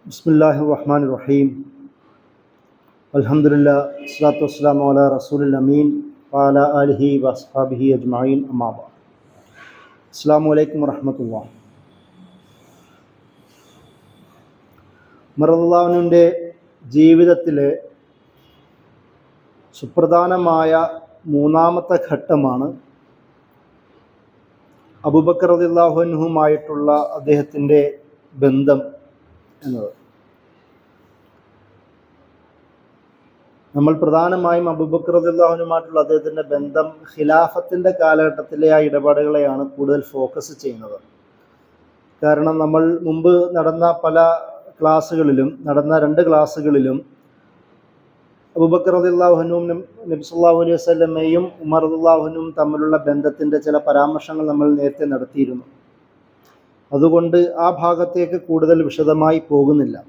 بسم الله الرحمن الرحيم الحمد لله والصلاة والسلام على رسول الأمين وعلى آله وأصحابه أجمعين أما بعد السلام عليكم ورحمة الله മറല്ലാവിൻ്റെ ജീവിതത്തിലെ സുപ്രധാനമായ മൂന്നാമത്തെ ഘട്ടമാണ് അബുബക്കർ റദിള്ളാഹുനുമായിട്ടുള്ള അദ്ദേഹത്തിൻ്റെ ബന്ധം എന്നത് നമ്മൾ പ്രധാനമായും അബുബക്കർ റദിള്ളാഹുനുമായിട്ടുള്ള അദ്ദേഹത്തിൻ്റെ ബന്ധം ഖിലാഫത്തിൻ്റെ കാലഘട്ടത്തിലെ ആ ഇടപാടുകളെയാണ് കൂടുതൽ ഫോക്കസ് ചെയ്യുന്നത് കാരണം നമ്മൾ മുമ്പ് നടന്ന പല ക്ലാസ്സുകളിലും നടന്ന രണ്ട് ക്ലാസ്സുകളിലും അബൂബക്കർ റദിള്ളാഹുനും നബ്സുല്ലാഹു അലൈഹി വസല്ലമയും ഉമർ റദിള്ളാഹുനും തമ്മിലുള്ള ബന്ധത്തിൻ്റെ ചില പരാമർശങ്ങൾ നമ്മൾ നേരത്തെ നടത്തിയിരുന്നു അതുകൊണ്ട് ആ ഭാഗത്തേക്ക് കൂടുതൽ വിശദമായി പോകുന്നില്ല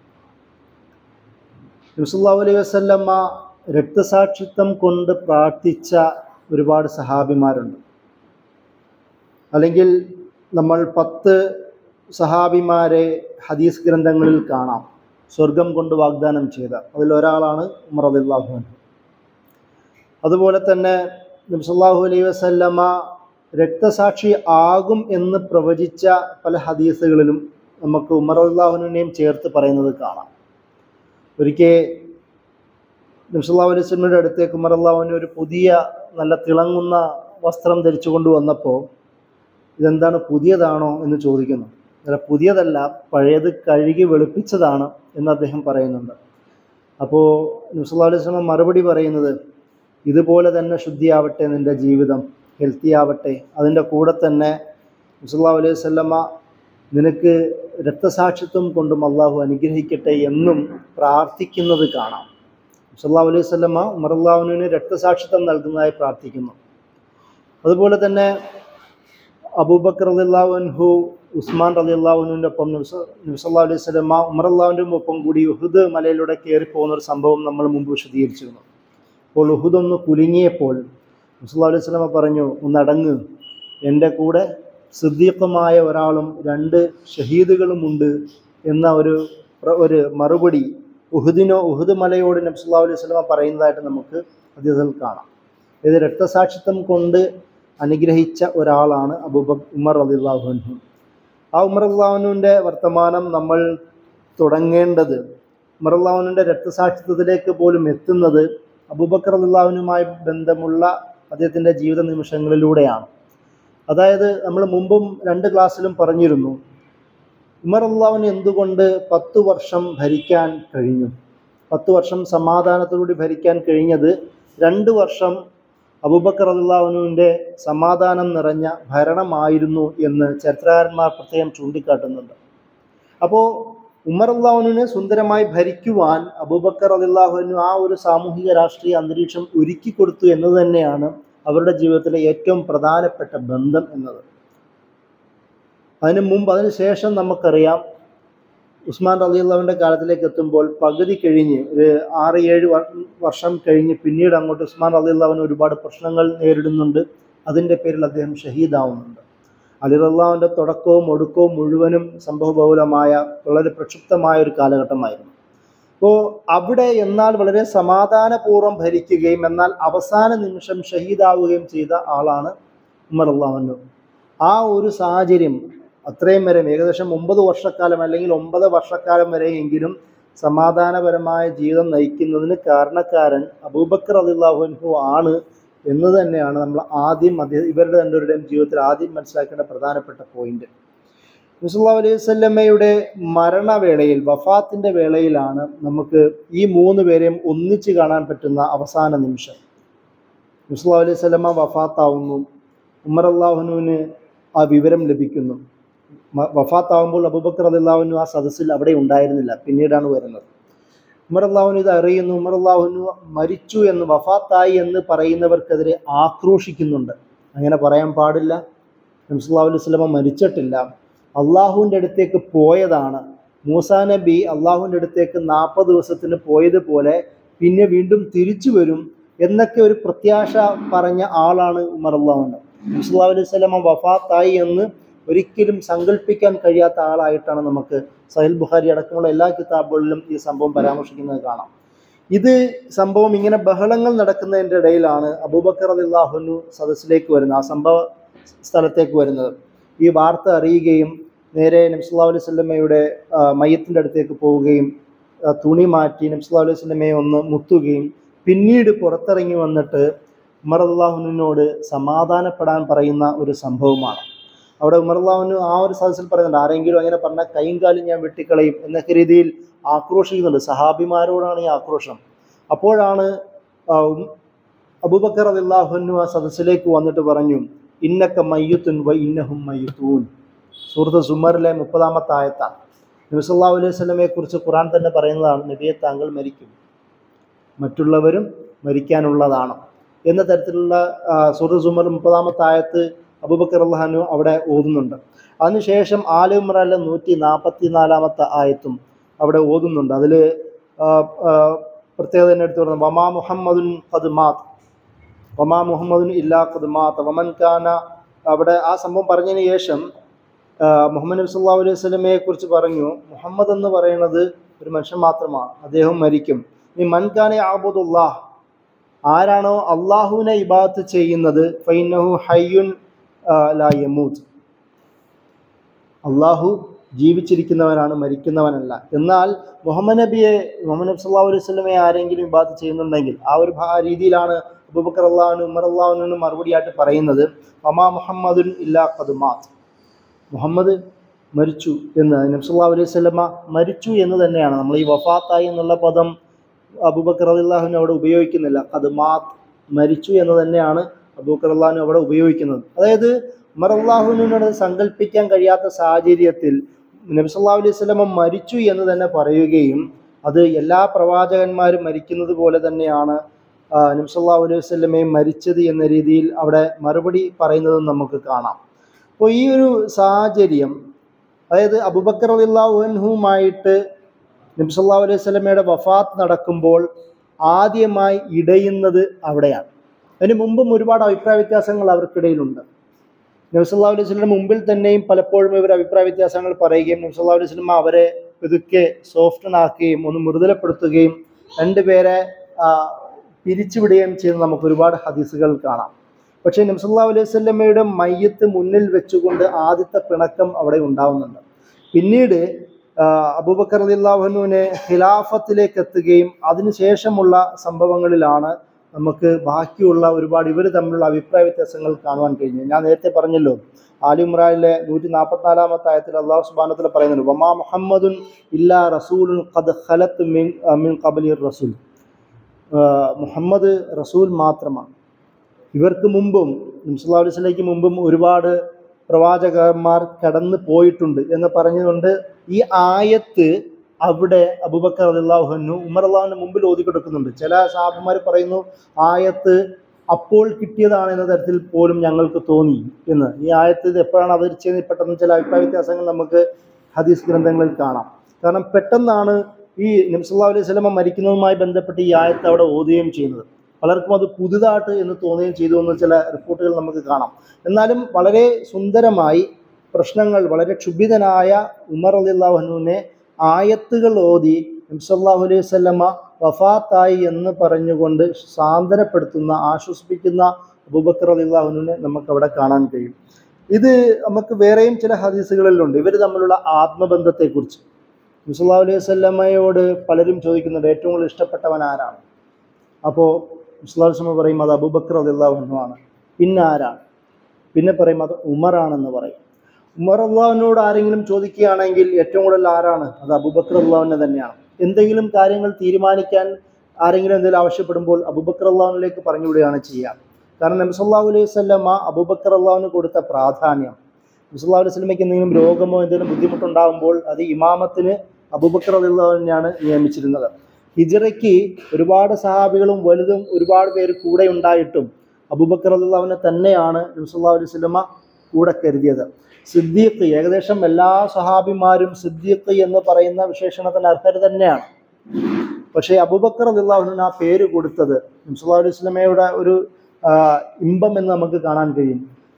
നബ്സുല്ലാഹു അലൈഹി വസല്ലമ്മ രക്തസാക്ഷിത്വം കൊണ്ട് പ്രാർത്ഥിച്ച ഒരുപാട് സഹാബിമാരുണ്ട് അല്ലെങ്കിൽ നമ്മൾ പത്ത് സഹാബിമാരെ ഹദീസ് ഗ്രന്ഥങ്ങളിൽ കാണാം സ്വർഗം കൊണ്ട് വാഗ്ദാനം ചെയ്ത അതിലൊരാളാണ് ഉമർ അദിള്ളാഹു അതുപോലെ തന്നെ നബ്സല്ലാഹു അലൈഹി വസല്ലമ രക്തസാക്ഷി ആകും എന്ന് പ്രവചിച്ച പല ഹദീസുകളിലും നമുക്ക് ഉമർ അള്ളാഹുവിനെയും ചേർത്ത് പറയുന്നത് കാണാം ഒരിക്കൽ നബ്സല്ലാഹു അലൈഹി സ്വലമിയുടെ അടുത്തേക്ക് ഉമർ അള്ളാഹുവിന് ഒരു പുതിയ നല്ല തിളങ്ങുന്ന വസ്ത്രം ധരിച്ചു കൊണ്ടുവന്നപ്പോൾ ഇതെന്താണ് പുതിയതാണോ എന്ന് ചോദിക്കുന്നു അല്ല പുതിയതല്ല പഴയത് കഴുകി വെളുപ്പിച്ചതാണ് എന്ന് അദ്ദേഹം പറയുന്നുണ്ട് അപ്പോൾ നബ്സല്ലാ അലൈഹി സ്വലം മറുപടി പറയുന്നത് ഇതുപോലെ തന്നെ ശുദ്ധിയാവട്ടെ നിൻ്റെ ജീവിതം ഹെൽത്തി ആവട്ടെ അതിൻ്റെ കൂടെ തന്നെ നബ്സല്ലാ അലൈഹി സ്വല്ലമ്മ നിനക്ക് രക്തസാക്ഷിത്വം കൊണ്ടും അള്ളാഹു അനുഗ്രഹിക്കട്ടെ എന്നും പ്രാർത്ഥിക്കുന്നത് കാണാം നബ്സല്ലാ അലൈഹി സ്വല്ലമ്മ ഉമറുല്ലാഹുവിന് രക്തസാക്ഷിത്വം നൽകുന്നതായി പ്രാർത്ഥിക്കുന്നു അതുപോലെ തന്നെ അബൂബക്കർ റളിയല്ലാഹു ഉസ്മാൻ റളിയല്ലാഹുവിൻ്റെ ഒപ്പം നബ്സല്ലാ അലൈഹി സ്വലമ ഉമർ അള്ളാഹുവിൻ്റെ ഒപ്പം കൂടി ഉഹുദ് മലയിലൂടെ കയറി പോകുന്ന ഒരു സംഭവം നമ്മൾ മുമ്പ് വിശദീകരിച്ചിരുന്നു അപ്പോൾ ഉഹുദ് ഒന്ന് കുലുങ്ങിയപ്പോൾ നബ്സല്ലാ അലൈഹി സ്വലമ പറഞ്ഞു ഒന്നടങ്ങ് എൻ്റെ കൂടെ സിദ്ദീഖമായ ഒരാളും രണ്ട് ഷഹീദുകളുമുണ്ട് എന്ന ഒരു ഒരു മറുപടി ഉഹുദിനോ ഉഹുദ് മലയോട് നബ്സല്ലാ അലൈഹി സ്വലമ പറയുന്നതായിട്ട് നമുക്ക് അദ്ദേഹത്തിൽ കാണാം ഇത് രക്തസാക്ഷിത്വം കൊണ്ട് അനുഗ്രഹിച്ച ഒരാളാണ് അബൂബ ഉമർ അലിള്ളാഹുനു ആ ഉമർ അള്ളാഹുനുവിൻ്റെ വർത്തമാനം നമ്മൾ തുടങ്ങേണ്ടത് ഉമർ അള്ളാഹുവിൻ്റെ രക്തസാക്ഷിത്വത്തിലേക്ക് പോലും എത്തുന്നത് അബൂബക്കർ അള്ളാഹുനുമായി ബന്ധമുള്ള അദ്ദേഹത്തിൻ്റെ ജീവിത നിമിഷങ്ങളിലൂടെയാണ് അതായത് നമ്മൾ മുമ്പും രണ്ട് ക്ലാസ്സിലും പറഞ്ഞിരുന്നു ഉമർ അള്ളാഹുവിന് എന്തുകൊണ്ട് പത്തു വർഷം ഭരിക്കാൻ കഴിഞ്ഞു പത്ത് വർഷം സമാധാനത്തോടുകൂടി ഭരിക്കാൻ കഴിഞ്ഞത് രണ്ട് വർഷം അബൂബക്കർ അള്ളാഹുനുവിൻ്റെ സമാധാനം നിറഞ്ഞ ഭരണമായിരുന്നു എന്ന് ചരിത്രകാരന്മാർ പ്രത്യേകം ചൂണ്ടിക്കാട്ടുന്നുണ്ട് അപ്പോൾ ഉമർ അള്ളാഹുവിനെ സുന്ദരമായി ഭരിക്കുവാൻ അബൂബക്കർ അള്ളാഹുവിനു ആ ഒരു സാമൂഹിക രാഷ്ട്രീയ അന്തരീക്ഷം ഒരുക്കി കൊടുത്തു എന്നത് തന്നെയാണ് അവരുടെ ജീവിതത്തിലെ ഏറ്റവും പ്രധാനപ്പെട്ട ബന്ധം എന്നത് അതിന് മുമ്പ് അതിന് ശേഷം നമുക്കറിയാം ഉസ്മാൻ റലി അള്ളാഹുവിൻ്റെ കാലത്തിലേക്ക് എത്തുമ്പോൾ പകുതി കഴിഞ്ഞ് ഒരു ആറ് ഏഴ് വർഷം കഴിഞ്ഞ് പിന്നീട് അങ്ങോട്ട് ഉസ്മാൻ റലി അള്ളാഹുവിന് ഒരുപാട് പ്രശ്നങ്ങൾ നേരിടുന്നുണ്ട് അതിൻ്റെ പേരിൽ അദ്ദേഹം ഷഹീദാവുന്നുണ്ട് അലി അള്ളാഹുവിൻ്റെ തുടക്കവും ഒടുക്കവും മുഴുവനും സംഭവബഹുലമായ വളരെ പ്രക്ഷുബ്ധമായ ഒരു കാലഘട്ടമായിരുന്നു അപ്പോൾ അവിടെ എന്നാൽ വളരെ സമാധാനപൂർവ്വം ഭരിക്കുകയും എന്നാൽ അവസാന നിമിഷം ഷഹീദാവുകയും ചെയ്ത ആളാണ് ഉമർ അള്ളാഹുനു ആ ഒരു സാഹചര്യം അത്രയും വരെ ഏകദേശം ഒമ്പത് വർഷക്കാലം അല്ലെങ്കിൽ ഒമ്പത് വർഷക്കാലം വരെയെങ്കിലും സമാധാനപരമായ ജീവിതം നയിക്കുന്നതിന് കാരണക്കാരൻ അബൂബക്കർ അലിള്ളാഹുൻഹു ആണ് എന്ന് തന്നെയാണ് നമ്മൾ ആദ്യം അദ്ദേഹം ഇവരുടെ രണ്ടുപേരുടെയും ജീവിതത്തിൽ ആദ്യം മനസ്സിലാക്കേണ്ട പ്രധാനപ്പെട്ട പോയിന്റ് മുസല്ലാ അലൈഹി സ്വല്ലമ്മയുടെ മരണവേളയിൽ വഫാത്തിൻ്റെ വേളയിലാണ് നമുക്ക് ഈ മൂന്ന് പേരെയും ഒന്നിച്ച് കാണാൻ പറ്റുന്ന അവസാന നിമിഷം മുസല്ലാ അലൈഹി സ്വലമ്മ വഫാത്താവുന്നു ഉമർ അള്ളാഹുനുവിന് ആ വിവരം ലഭിക്കുന്നു വഫാത്താവുമ്പോൾ അബൂബക്കർ അള്ളാഹുനു ആ സദസ്സിൽ അവിടെ ഉണ്ടായിരുന്നില്ല പിന്നീടാണ് വരുന്നത് ഉമർ അള്ളാഹുനു ഇത് അറിയുന്നു ഉമർ അള്ളാഹുനു മരിച്ചു എന്ന് വഫാത്തായി എന്ന് പറയുന്നവർക്കെതിരെ ആക്രോശിക്കുന്നുണ്ട് അങ്ങനെ പറയാൻ പാടില്ല നംസുല്ലാ അലൈഹി സ്വലമ മരിച്ചിട്ടില്ല അള്ളാഹുവിൻ്റെ അടുത്തേക്ക് പോയതാണ് മൂസാ നബി അള്ളാഹുവിൻ്റെ അടുത്തേക്ക് നാൽപ്പത് ദിവസത്തിന് പോയതുപോലെ പിന്നെ വീണ്ടും തിരിച്ചു വരും എന്നൊക്കെ ഒരു പ്രത്യാശ പറഞ്ഞ ആളാണ് ഉമർ അള്ളാഹുണ്ട് നബ്സുല്ലാ അലൈഹി സ്വലമ വഫാത്തായി എന്ന് ഒരിക്കലും സങ്കല്പിക്കാൻ കഴിയാത്ത ആളായിട്ടാണ് നമുക്ക് സഹിൽ ബുഖാരി അടക്കമുള്ള എല്ലാ കിതാബുകളിലും ഈ സംഭവം പരാമർശിക്കുന്നത് കാണാം ഇത് സംഭവം ഇങ്ങനെ ബഹളങ്ങൾ നടക്കുന്നതിൻ്റെ ഇടയിലാണ് അബൂബക്കർ അലിള്ളാഹുനു സദസ്സിലേക്ക് വരുന്നത് ആ സംഭവ സ്ഥലത്തേക്ക് വരുന്നത് ഈ വാർത്ത അറിയുകയും നേരെ നബ്സുല്ലാ അലൈഹി സ്വല്ലമ്മയുടെ മയ്യത്തിൻ്റെ അടുത്തേക്ക് പോവുകയും ആ, തുണി മാറ്റി നബ്സുല്ലാ അലൈഹി സ്വല്ലമ്മയെ ഒന്ന് മുത്തുകയും പിന്നീട് പുറത്തിറങ്ങി വന്നിട്ട് ഉമർ അള്ളാഹുവിനോട് സമാധാനപ്പെടാൻ പറയുന്ന ഒരു സംഭവമാണ് അവിടെ ഉമർ അള്ളാഹുനു ആ ഒരു സദസ്സിൽ പറയുന്നുണ്ട് ആരെങ്കിലും അങ്ങനെ പറഞ്ഞാൽ കൈയും കാലും ഞാൻ വെട്ടിക്കളയും എന്നൊക്കെ രീതിയിൽ ആക്രോശിക്കുന്നുണ്ട് സഹാബിമാരോടാണ് ഈ ആക്രോശം അപ്പോഴാണ് ആ, ഉം- അബൂബക്കർ അള്ളാഹുനു ആ സദസ്സിലേക്ക് വന്നിട്ട് പറഞ്ഞു ഇന്നക്ക മയ്യുത്തുൻ വ ഇന്നഹും മയ്യുത്തൂൻ സൂറത്ത് സുമറിലെ മുപ്പതാമത്തെ ആയത്താണ് നബി സല്ലല്ലാഹു അലൈഹി വസല്ലമയെ കുറിച്ച് ഖുർആൻ തന്നെ പറയുന്നതാണ് നബിയെ താങ്കൾ മരിക്കും മറ്റുള്ളവരും മരിക്കാനുള്ളതാണ് എന്ന തരത്തിലുള്ള ആ, സൂറത്ത് സുമർ മുപ്പതാമത്തെ ആയത്ത് അബൂബക്കർ അള്ളഹാനു അവിടെ ഓതുന്നുണ്ട് അതിനുശേഷം ആല് ഇമ്രാനിലെ നൂറ്റി നാൽപ്പത്തി നാലാമത്തെ ആയത്തും അവിടെ ഓതുന്നുണ്ട് അതിൽ പ്രത്യേകത തന്നെ എടുത്തു പറയുന്നത് വമാ മുഹമ്മദുൻ ഖദ്മാത്ത് വമാ മുഹമ്മദുൻ ഇല്ലാ ഖദ്മാത്ത് വമൻ കാന അവിടെ ആ സംഭവം പറഞ്ഞതിന് ശേഷം ആ, മുഹമ്മദ് നബി സല്ലല്ലാഹു അലൈഹി വസല്ലമയെ കുറിച്ച് പറഞ്ഞു മുഹമ്മദ് എന്ന് പറയുന്നത് ഒരു മനുഷ്യൻ മാത്രമാണ് അദ്ദേഹം മരിക്കും ഈ മൻകാനെ ആബുദുല്ലാഹ് ആരാണോ അള്ളാഹുവിനെ ഇബാദത്ത് ചെയ്യുന്നത് ഫൈനഹു ഹയ്യുൻ ആ, ലാ യമൂത്ത് അള്ളാഹു ജീവിച്ചിരിക്കുന്നവനാണ് മരിക്കുന്നവനല്ല എന്നാൽ മുഹമ്മദ് നബിയെ മുഹമ്മദ് നബി സല്ലല്ലാഹു അലൈഹി വസല്ലമയെ ആരെങ്കിലും ഇബാദത്ത് ചെയ്യുന്നുണ്ടെങ്കിൽ ആ ഒരു ഭാ- രീതിയിലാണ് അബൂബക്കർ അള്ളാഹുനും ഉമർ അള്ളാഹുനും മറുപടിയായിട്ട് പറയുന്നത് മമാ മുഹമ്മദുൻ ഇല്ലാ ഖദ്മാത്ത് മുഹമ്മദ് മരിച്ചു എന്ന് നബി സല്ലല്ലാഹു അലൈഹി വസല്ലമ മരിച്ചു എന്ന് തന്നെയാണ് നമ്മൾ ഈ വഫാത്തായി എന്നുള്ള പദം അബൂബക്കർ അള്ളാഹുവിന് അവിടെ ഉപയോഗിക്കുന്നില്ല ഖദ്മാത്ത് മരിച്ചു എന്ന് തന്നെയാണ് അബൂബക്കർ അള്ളാഹുവിന് അവിടെ ഉപയോഗിക്കുന്നത് അതായത് ഉമർ അള്ളാഹുവിനോട് സങ്കല്പിക്കാൻ കഴിയാത്ത സാഹചര്യത്തിൽ നബി സല്ലല്ലാഹു അലൈഹി വസല്ലമ മരിച്ചു എന്ന് തന്നെ പറയുകയും അത് എല്ലാ പ്രവാചകന്മാരും മരിക്കുന്നത് പോലെ തന്നെയാണ് ആ, നബി സല്ലല്ലാഹു അലൈഹി വസല്ലമയും മരിച്ചത് എന്ന രീതിയിൽ അവിടെ മറുപടി പറയുന്നതും നമുക്ക് കാണാം അപ്പോൾ ഈ ഒരു സാഹചര്യം അതായത് അബുബക്കർ അള്ളാഹുഹുമായിട്ട് നബി സല്ലല്ലാഹു അലൈഹി വസല്ലമയുടെ വഫാത്ത് നടക്കുമ്പോൾ ആദ്യമായി ഇടയുന്നത് അവിടെയാണ് അതിന് മുമ്പും ഒരുപാട് അഭിപ്രായ വ്യത്യാസങ്ങൾ അവർക്കിടയിലുണ്ട് നബി സല്ലല്ലാഹു അലൈഹി വസല്ലം മുമ്പിൽ തന്നെയും പലപ്പോഴും ഇവർ അഭിപ്രായ വ്യത്യാസങ്ങൾ പറയുകയും നബി സല്ലല്ലാഹു അലൈഹി വസല്ലം അവരെ ഇതൊക്കെ സോഫ്റ്റനാക്കുകയും ഒന്ന് മൃദുലപ്പെടുത്തുകയും രണ്ടുപേരെ ആ, പിരിച്ചുവിടുകയും ചെയ്യുന്ന നമുക്ക് ഒരുപാട് ഹദീസുകൾ കാണാം പക്ഷേ നബി സല്ലല്ലാഹു അലൈഹി വസല്ലമയുടെ മയ്യത്ത് മുന്നിൽ വെച്ചുകൊണ്ട് ആദ്യത്തെ പിണക്കം അവിടെ ഉണ്ടാവുന്നുണ്ട് പിന്നീട് ആ, അബൂബക്കർ അലിള്ളാഹുനുവിനെ ഖിലാഫത്തിലേക്ക് എത്തുകയും അതിനുശേഷമുള്ള സംഭവങ്ങളിലാണ് നമുക്ക് ബാക്കിയുള്ള ഒരുപാട് ഇവർ തമ്മിലുള്ള അഭിപ്രായ വ്യത്യാസങ്ങൾ കാണുവാൻ കഴിഞ്ഞു ഞാൻ നേരത്തെ പറഞ്ഞല്ലോ ആലിമ്രാനിലെ നൂറ്റി നാൽപ്പത്തിനാലാമത്തെ ആയത്തിൽ അള്ളാഹു സുബാനത്തിൽ പറയുന്നുണ്ട് വമാ മുഹമ്മദുൻ ഇല്ലാ റസൂലുൻ ഖദ് ഖലത്ത് മിൻ മിൻ ഖബലി റസൂൽ ആ, മുഹമ്മദ് റസൂൽ മാത്രമാണ് ഇവർക്ക് മുമ്പും നബ്സുല്ലാ അലൈഹിസ്ലേക്ക് മുമ്പും ഒരുപാട് പ്രവാചകന്മാർ കടന്നു പോയിട്ടുണ്ട് എന്ന് പറഞ്ഞുകൊണ്ട് ഈ ആയത്ത് അവിടെ അബൂബക്കർ അള്ളാഹുനു ഉമർ അള്ളാഹുവിന് മുമ്പിൽ ഓതി കൊടുക്കുന്നുണ്ട് ചില സാഹബന്മാർ പറയുന്നു ആയത്ത് അപ്പോൾ കിട്ടിയതാണ് എന്ന തരത്തിൽ പോലും ഞങ്ങൾക്ക് തോന്നി എന്ന് ഈ ആയത്ത് ഇത് എപ്പോഴാണ് അവതരിച്ചതെന്ന് പെട്ടെന്ന് ചില അഭിപ്രായ വ്യത്യാസങ്ങൾ നമുക്ക് ഹദീസ് ഗ്രന്ഥങ്ങളിൽ കാണാം കാരണം പെട്ടെന്നാണ് ഈ നബ്സുല്ലാ അലൈഹി സ്വലമ മരിക്കുന്നതുമായി ബന്ധപ്പെട്ട് ഈ ആയത്ത് അവിടെ ഓതുകയും ചെയ്യുന്നത് പലർക്കും അത് പുതുതായിട്ട് എന്ന് തോന്നുകയും ചെയ്തു എന്ന് ചില റിപ്പോർട്ടുകൾ നമുക്ക് കാണാം എന്നാലും വളരെ സുന്ദരമായി പ്രശ്നങ്ങൾ വളരെ ക്ഷുഭിതനായ ഉമർ അലിള്ളാഹുനുവിനെ ആയത്തുകൾ ഓതി നബ്സല്ലാഹു അലൈഹി വസല്ലമ വഫാത്തായി എന്ന് പറഞ്ഞുകൊണ്ട് സാന്ത്വനപ്പെടുത്തുന്ന ആശ്വസിപ്പിക്കുന്ന അബൂബക്കർ അലിള്ളാഹുനുവിനെ നമുക്ക് അവിടെ കാണാൻ കഴിയും ഇത് നമുക്ക് വേറെയും ചില ഹദീസുകളിലുണ്ട് ഇവർ തമ്മിലുള്ള ആത്മബന്ധത്തെക്കുറിച്ച് നബ്സല്ലാഹു അലൈഹി വസല്ലമയോട് പലരും ചോദിക്കുന്നുണ്ട് ഏറ്റവും കൂടുതൽ ഇഷ്ടപ്പെട്ടവൻ ആരാണ് അപ്പോൾ മുസ്ലാസ്മ പറയും അത് അബൂബക്കർ അലിള്ളാഹുനു ആണ് പിന്നെ ആരാണ് പിന്നെ പറയും അത് ഉമറാണെന്ന് പറയും ഉമർ അള്ളാഹുവിനോട് ആരെങ്കിലും ചോദിക്കുകയാണെങ്കിൽ ഏറ്റവും കൂടുതൽ ആരാണ് അത് അബൂബക്കർ അള്ളാഹുവിനെ തന്നെയാണ് എന്തെങ്കിലും കാര്യങ്ങൾ തീരുമാനിക്കാൻ ആരെങ്കിലും എന്തെങ്കിലും ആവശ്യപ്പെടുമ്പോൾ അബൂബക്കർ അള്ളാഹുവിലേക്ക് പറഞ്ഞു വിടുകയാണ് ചെയ്യുക കാരണം നബ്സല്ലാഹു അലൈഹി സ്വല്ലമ്മ അബൂബക്കർ അള്ളാഹുവിന് കൊടുത്ത പ്രാധാന്യം നബ്സല്ലാഹു അലൈഹി സ്വലമയ്ക്ക് എന്തെങ്കിലും രോഗമോ എന്തെങ്കിലും ബുദ്ധിമുട്ടുണ്ടാകുമ്പോൾ അത് ഇമാമത്തിന് അബൂബക്കർ അള്ളാഹുവിനെയാണ് നിയമിച്ചിരുന്നത് ഹിജറയ്ക്ക് ഒരുപാട് സഹാബികളും വലുതും ഒരുപാട് പേര് കൂടെ ഉണ്ടായിട്ടും അബൂബക്കർ അള്ളാഹുവിനെ തന്നെയാണ് നബ്സല്ലാഹു അലൈഹി സ്വലമ കൂടെ കരുതിയത് സിദ്ദീഖ് ഏകദേശം എല്ലാ സഹാബിമാരും സിദ്ദീഖ് എന്ന് പറയുന്ന വിശേഷണത്തിന് അർഹർ തന്നെയാണ് പക്ഷേ അബൂബക്കർ അള്ളാഹുവിന് ആ പേര് കൊടുത്തത് നബ്സല്ലാ അലൈഹി സ്വലമയുടെ ഒരു ആ, ഇമ്പം എന്ന് നമുക്ക് കാണാൻ കഴിയും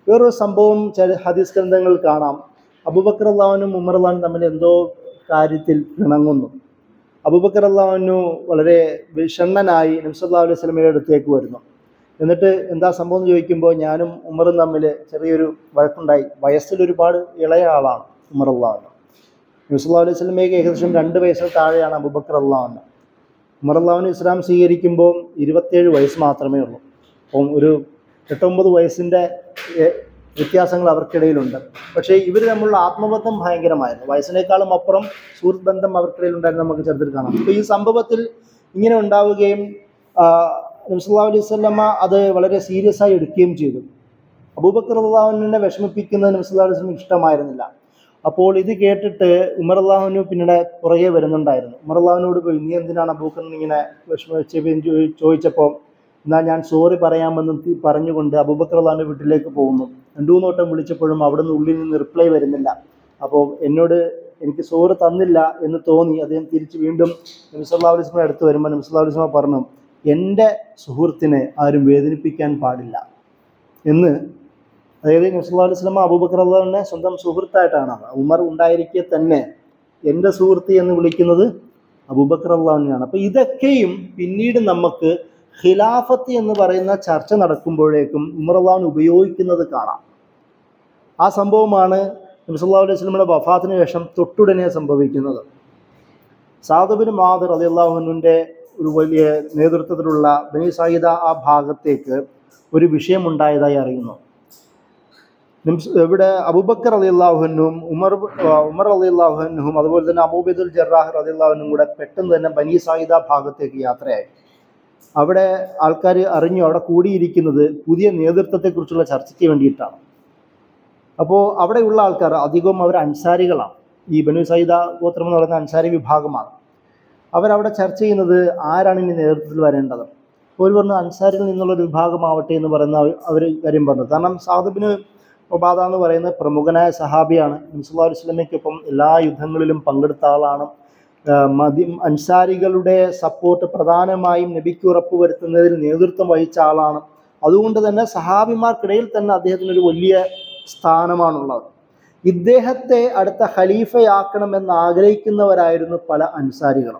വേറൊരു സംഭവം ചില ഹദീസ് ഗ്രന്ഥങ്ങളിൽ കാണാം അബൂബക്കർ അള്ളാഹുനും ഉമർ അള്ളാഹുനും തമ്മിൽ എന്തോ കാര്യത്തിൽ പിണങ്ങുന്നു അബൂബക്കർ അള്ളാഹുനു വളരെ വിഷണ്ണനായി നബ്സല്ലാ അലൈഹി സ്വലമയുടെ അടുത്തേക്ക് വരുന്നു എന്നിട്ട് എന്താ സംഭവം എന്ന് ചോദിക്കുമ്പോൾ ഞാനും ഉമറും തമ്മിൽ ചെറിയൊരു വഴക്കുണ്ടായി വയസ്സിൽ ഒരുപാട് ഇളയ ആളാണ് ഉമർ അള്ളാഹുന് നബ്സല്ലാ അലൈഹി സ്വലമയ്ക്ക് ഏകദേശം രണ്ട് വയസ്സിൽ താഴെയാണ് അബൂബക്കർ അള്ളാഹുന് ഉമർ അള്ളാഹുന് ഇസ്ലാം സ്വീകരിക്കുമ്പോൾ ഇരുപത്തേഴ് വയസ്സ് മാത്രമേ ഉള്ളൂ അപ്പം ഒരു എട്ടൊമ്പത് വയസ്സിൻ്റെ ഏ, വ്യത്യാസങ്ങൾ അവർക്കിടയിലുണ്ട് പക്ഷേ ഇവർ തമ്മിലുള്ള ആത്മബന്ധം ഭയങ്കരമായിരുന്നു വയസ്സിനേക്കാളും അപ്പുറം സുഹൃത്ത് ബന്ധം അവർക്കിടയിൽ ഉണ്ടായിരുന്നു നമുക്ക് ചെറുതിൽ കാണാം അപ്പോൾ ഈ സംഭവത്തിൽ ഇങ്ങനെ ഉണ്ടാവുകയും നബ്സല്ലാ അലൈഹി സ്വല്ലമ്മ അത് വളരെ സീരിയസ് ആയി എടുക്കുകയും ചെയ്തു അബൂബക്കർ അള്ളാഹുവിനെ വിഷമിപ്പിക്കുന്നത് നബ്സല്ലാ അലൈഹി സ്വലം ഇഷ്ടമായിരുന്നില്ല അപ്പോൾ ഇത് കേട്ടിട്ട് ഉമർ അള്ളാഹുവിന് പിന്നീട് പുറകെ വരുന്നുണ്ടായിരുന്നു ഉമർ അള്ളാഹുവിനോട് പോയി നീ എന്തിനാണ് അബൂബക്കറിന് ഇങ്ങനെ വിഷമിച്ച് ചോദിച്ചപ്പോൾ എന്നാൽ ഞാൻ സോറി പറയാമെന്ന് തി- പറഞ്ഞുകൊണ്ട് അബൂബക്കർ അള്ളാഹുവിൻ്റെ വീട്ടിലേക്ക് പോകുന്നു രണ്ടു മൂന്ന് വട്ടം വിളിച്ചപ്പോഴും അവിടുന്ന് ഉള്ളിൽ നിന്ന് റിപ്ലൈ വരുന്നില്ല അപ്പോൾ എന്നോട് എനിക്ക് സോറി തന്നില്ല എന്ന് തോന്നി അദ്ദേഹം തിരിച്ച് വീണ്ടും നബിസല്ലാ അലൈസ്മ അടുത്ത് വരുമ്പോൾ നബിസല്ലാ അലൈസ്മ പറഞ്ഞു എൻ്റെ സുഹൃത്തിനെ ആരും വേദനിപ്പിക്കാൻ പാടില്ല എന്ന് അതായത് നബ്സല്ലാ അലൈഹി സ്വലമ അബൂബക്കർ അള്ളാഹിനെ സ്വന്തം സുഹൃത്തായിട്ടാണ് ഉമർ ഉണ്ടായിരിക്കെ തന്നെ എൻ്റെ സുഹൃത്ത് എന്ന് വിളിക്കുന്നത് അബൂബക്കർ അള്ളാഹുവിനെയാണ് അപ്പോൾ ഇതൊക്കെയും പിന്നീട് നമുക്ക് ഖിലാഫത്ത് എന്ന് പറയുന്ന ചർച്ച നടക്കുമ്പോഴേക്കും ഉമർ അള്ളാഹുൻ ഉപയോഗിക്കുന്നത് കാണാം ആ സംഭവമാണ് നബ്സല്ലാ അലൈഹി സ്വലമയുടെ വഫാത്തിന് ശേഷം തൊട്ടുടനെ സംഭവിക്കുന്നത് സാദുബിൻ മാദർ അലി അള്ളാഹുവിൻ്റെ ഒരു വലിയ നേതൃത്വത്തിലുള്ള ബനി സായിദ ആ ഭാഗത്തേക്ക് ഒരു വിഷയമുണ്ടായതായി അറിയുന്നു നിംസ് ഇവിടെ അബൂബക്കർ അലി അള്ളാഹുനും ഉമർ ആ, ഉമർ അലി അള്ളാഹുനും അതുപോലെ തന്നെ അബൂബൈദുൽ ജറാഹ് അലി അള്ളാഹുനും കൂടെ പെട്ടെന്ന് തന്നെ ബനി സായിദ ഭാഗത്തേക്ക് യാത്രയായി അവിടെ ആൾക്കാർ അറിഞ്ഞു അവിടെ കൂടിയിരിക്കുന്നത് പുതിയ നേതൃത്വത്തെക്കുറിച്ചുള്ള ചർച്ചയ്ക്ക് വേണ്ടിയിട്ടാണ് അപ്പോൾ അവിടെയുള്ള ആൾക്കാർ അധികവും അവർ അൻസാരികളാണ് ഈ ബനു സൈദ ഗോത്രം എന്ന് പറയുന്ന അൻസാരി വിഭാഗമാണ് അവരവിടെ ചർച്ച ചെയ്യുന്നത് ആരാണ് ഇനി നേതൃത്വത്തിൽ വരേണ്ടത് ഒരു പറഞ്ഞു അൻസാരിൽ നിന്നുള്ള ഒരു വിഭാഗമാവട്ടെ എന്ന് പറയുന്ന അവർ കാര്യം പറഞ്ഞു കാരണം സാദബിന് ഒബാദ എന്ന് പറയുന്ന പ്രമുഖനായ സഹാബിയാണ് നബ്സുല്ലാ വസ്ലമയ്ക്കൊപ്പം എല്ലാ യുദ്ധങ്ങളിലും പങ്കെടുത്ത ആളാണ് ആഹ് മതി അൻസാരികളുടെ സപ്പോർട്ട് പ്രധാനമായും നബിക്ക് ഉറപ്പ് വരുത്തുന്നതിൽ നേതൃത്വം വഹിച്ച ആളാണ് അതുകൊണ്ട് തന്നെ സഹാബിമാർക്കിടയിൽ തന്നെ അദ്ദേഹത്തിന് ഒരു വലിയ സ്ഥാനമാണുള്ളത് ഇദ്ദേഹത്തെ അടുത്ത ഖലീഫയാക്കണമെന്ന് ആഗ്രഹിക്കുന്നവരായിരുന്നു പല അൻസാരികളും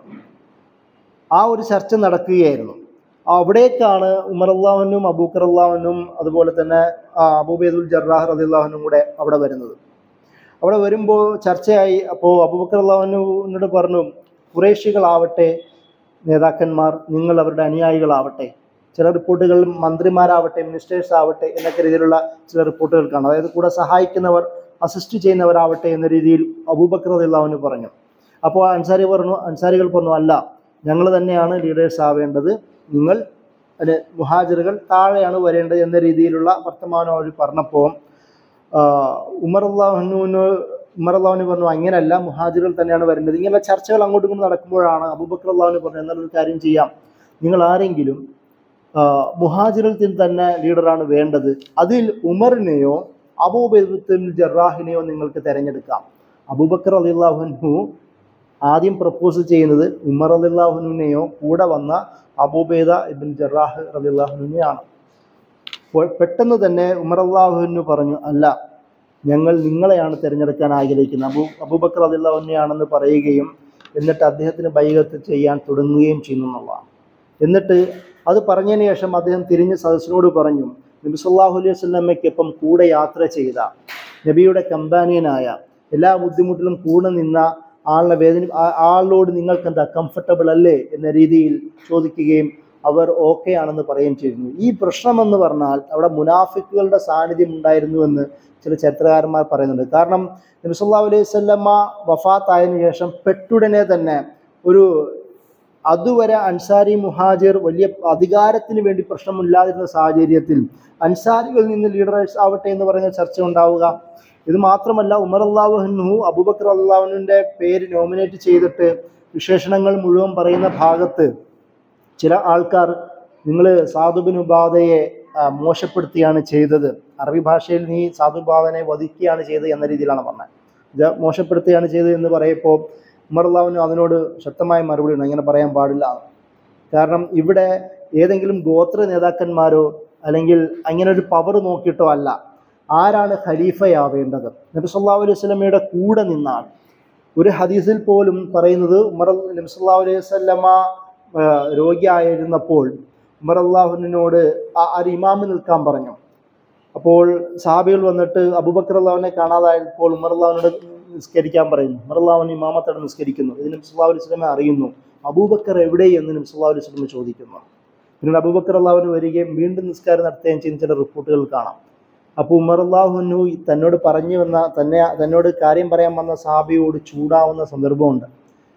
ആ ഒരു ചർച്ച നടക്കുകയായിരുന്നു അവിടേക്കാണ് ഉമർ അള്ളാഹുനും അബൂക്കർ അള്ളാഹുനും അതുപോലെ തന്നെ ആ, അബൂബൈദുൽ ജറാഹ് റദിള്ളാഹുനും കൂടെ അവിടെ വരുന്നത് അവിടെ വരുമ്പോൾ ചർച്ചയായി അപ്പോൾ അബൂബക്കർ അള്ളാഹുവിനോട് പറഞ്ഞു കുറേശികളാവട്ടെ നേതാക്കന്മാർ നിങ്ങൾ അവരുടെ അനുയായികളാവട്ടെ ചില റിപ്പോർട്ടുകൾ മന്ത്രിമാരാവട്ടെ മിനിസ്റ്റേഴ്സ് ആവട്ടെ എന്നൊക്കെ രീതിയിലുള്ള ചില റിപ്പോർട്ടുകൾ കാണാം അതായത് കൂടെ സഹായിക്കുന്നവർ അസിസ്റ്റ് ചെയ്യുന്നവരാവട്ടെ എന്ന രീതിയിൽ അബൂബക്കർ അള്ളാഹുവിന് പറഞ്ഞു അപ്പോൾ അൻസാരി പറഞ്ഞു അൻസാരികൾ പറഞ്ഞു അല്ല ഞങ്ങൾ തന്നെയാണ് ലീഡേഴ്സ് ആവേണ്ടത് നിങ്ങൾ അല്ലെ മുഹാജിറുകൾ താഴെയാണ് വരേണ്ടത് എന്ന രീതിയിലുള്ള വർത്തമാനം അവർ പറഞ്ഞപ്പോൾ ഉമർ അള്ളാഹുവിന് ഉമർ അള്ളാഹുവിന് പറഞ്ഞു അങ്ങനെയല്ല മുഹാജിറുകൾ തന്നെയാണ് വരേണ്ടത് ഇങ്ങനെ ചർച്ചകൾ അങ്ങോട്ടും ഇങ്ങോട്ടും നടക്കുമ്പോഴാണ് അബൂബക്കർ അള്ളാഹുവിന് പറഞ്ഞു എന്നൊരു കാര്യം ചെയ്യാം നിങ്ങൾ ആരെങ്കിലും ആ, മുഹാജിറിൽ തന്നെ ലീഡറാണ് വേണ്ടത് അതിൽ ഉമറിനെയോ അബൂബൈബുൽ ജറാഹിനെയോ നിങ്ങൾക്ക് തിരഞ്ഞെടുക്കാം അബൂബക്കർ അലിള്ളാഹുനു ആദ്യം പ്രപ്പോസ് ചെയ്യുന്നത് ഉമർ അലിള്ളാഹുനുവിനെയോ കൂടെ വന്ന അബൂബൈദ ഇബിൻ ജറാഹ് റലിള്ളാഹുനെയാണ് അപ്പോൾ പെട്ടെന്ന് തന്നെ ഉമർ അള്ളാഹുവിനു പറഞ്ഞു അല്ല ഞങ്ങൾ നിങ്ങളെയാണ് തിരഞ്ഞെടുക്കാൻ ആഗ്രഹിക്കുന്നത് അബൂ അബൂബക്കർ അലിള്ളാഹുനെയാണെന്ന് പറയുകയും എന്നിട്ട് അദ്ദേഹത്തിന് ബൈകത്ത് ചെയ്യാൻ തുടങ്ങുകയും ചെയ്യുന്നു എന്നുള്ളതാണ് എന്നിട്ട് അത് പറഞ്ഞതിന് ശേഷം അദ്ദേഹം തിരിഞ്ഞ് സദസ്സിനോട് പറഞ്ഞു നബി സല്ലാഹു അലൈഹി വസല്ലമയ്ക്കൊപ്പം കൂടെ യാത്ര ചെയ്ത നബിയുടെ കമ്പാനിയനായ എല്ലാ ബുദ്ധിമുട്ടിലും കൂടെ നിന്ന ആളിനെ വേദന ആ- ആളിനോട് നിങ്ങൾക്ക് എന്താ കംഫർട്ടബിൾ അല്ലേ എന്ന രീതിയിൽ ചോദിക്കുകയും അവർ ഓക്കെ ആണെന്ന് പറയുകയും ചെയ്യുന്നു ഈ പ്രശ്നമെന്ന് പറഞ്ഞാൽ അവിടെ മുനാഫിക്കുകളുടെ സാന്നിധ്യം ഉണ്ടായിരുന്നുവെന്ന് ചില ചരിത്രകാരന്മാർ പറയുന്നുണ്ട് കാരണം നബി സല്ലല്ലാഹു അലൈഹി വസല്ലമ വഫാത്തായതിനു ശേഷം പെട്ടുടനെ തന്നെ ഒരു അതുവരെ അൻസാരി മുഹാജിർ വലിയ അധികാരത്തിന് വേണ്ടി പ്രശ്നമില്ലാതിരുന്ന സാഹചര്യത്തിൽ അൻസാരികളിൽ നിന്ന് ലീഡറേഴ്സ് ആവട്ടെ എന്ന് പറയുന്ന ചർച്ച ഉണ്ടാവുക ഇത് മാത്രമല്ല ഉമർ അള്ളാഹുഹു അബൂബക്കർ അള്ളാഹുവിൻ്റെ പേര് നോമിനേറ്റ് ചെയ്തിട്ട് വിശേഷണങ്ങൾ മുഴുവൻ പറയുന്ന ഭാഗത്ത് ചില ആൾക്കാർ നിങ്ങൾ സാധുബിൻ ഉബാദയെ ആ, മോശപ്പെടുത്തിയാണ് ചെയ്തത് അറബി ഭാഷയിൽ നീ സാധുബാദനെ വധിക്കുകയാണ് ചെയ്തത് എന്ന രീതിയിലാണ് പറഞ്ഞത് ഇത് മോശപ്പെടുത്തുകയാണ് ചെയ്തത് എന്ന് പറയപ്പോൾ ഉമർ അള്ളാഹുവിന് അതിനോട് ശക്തമായ മറുപടി ഉണ്ട് അങ്ങനെ പറയാൻ പാടില്ല എന്ന്. കാരണം ഇവിടെ ഏതെങ്കിലും ഗോത്ര നേതാക്കന്മാരോ അല്ലെങ്കിൽ അങ്ങനെ ഒരു പവർ നോക്കിയിട്ടോ അല്ല ആരാണ് ഖലീഫയാവേണ്ടത് നബി സല്ലല്ലാഹു അലൈഹി വസല്ലമയുടെ കൂടെ നിന്നാണ് ഒരു ഹദീസിൽ പോലും പറയുന്നത് ഉമർ നബി സല്ലല്ലാഹു അലൈഹി വസല്ലമ ആ, രോഗിയായിരുന്നപ്പോൾ ഉമർ അള്ളാഹുവിനോട് ആ ഒരു ഇമാമ് നിൽക്കാൻ പറഞ്ഞു അപ്പോൾ സാബികൾ വന്നിട്ട് അബൂബക്കർ അള്ളാഹുവിനെ കാണാതായപ്പോൾ ഉമർ അള്ളാഹുവിനോട് നിസ്കരിക്കാൻ പറയുന്നു ഉമർ അള്ളാഹുവിന് ഇമാമത്തോടെ നിസ്കരിക്കുന്നു ഇത് നബി സല്ലല്ലാഹു അലൈഹി വസല്ലമ അറിയുന്നു അബൂബക്കർ എവിടെ എന്ന് നബി സല്ലല്ലാഹു അലൈഹി വസല്ലമ ചോദിക്കുന്നു പിന്നീട് അബൂബക്കർ അള്ളാഹുവിന് വരികയും വീണ്ടും നിസ്കാരം നടത്തുകയും ചെയ്യുന്ന ചില റിപ്പോർട്ടുകൾ കാണാം അപ്പോൾ ഉമർ അള്ളാഹുനു തന്നോട് പറഞ്ഞു വന്ന തന്നെ തന്നോട് കാര്യം പറയാൻ വന്ന സാബിയോട് ചൂടാവുന്ന സന്ദർഭമുണ്ട്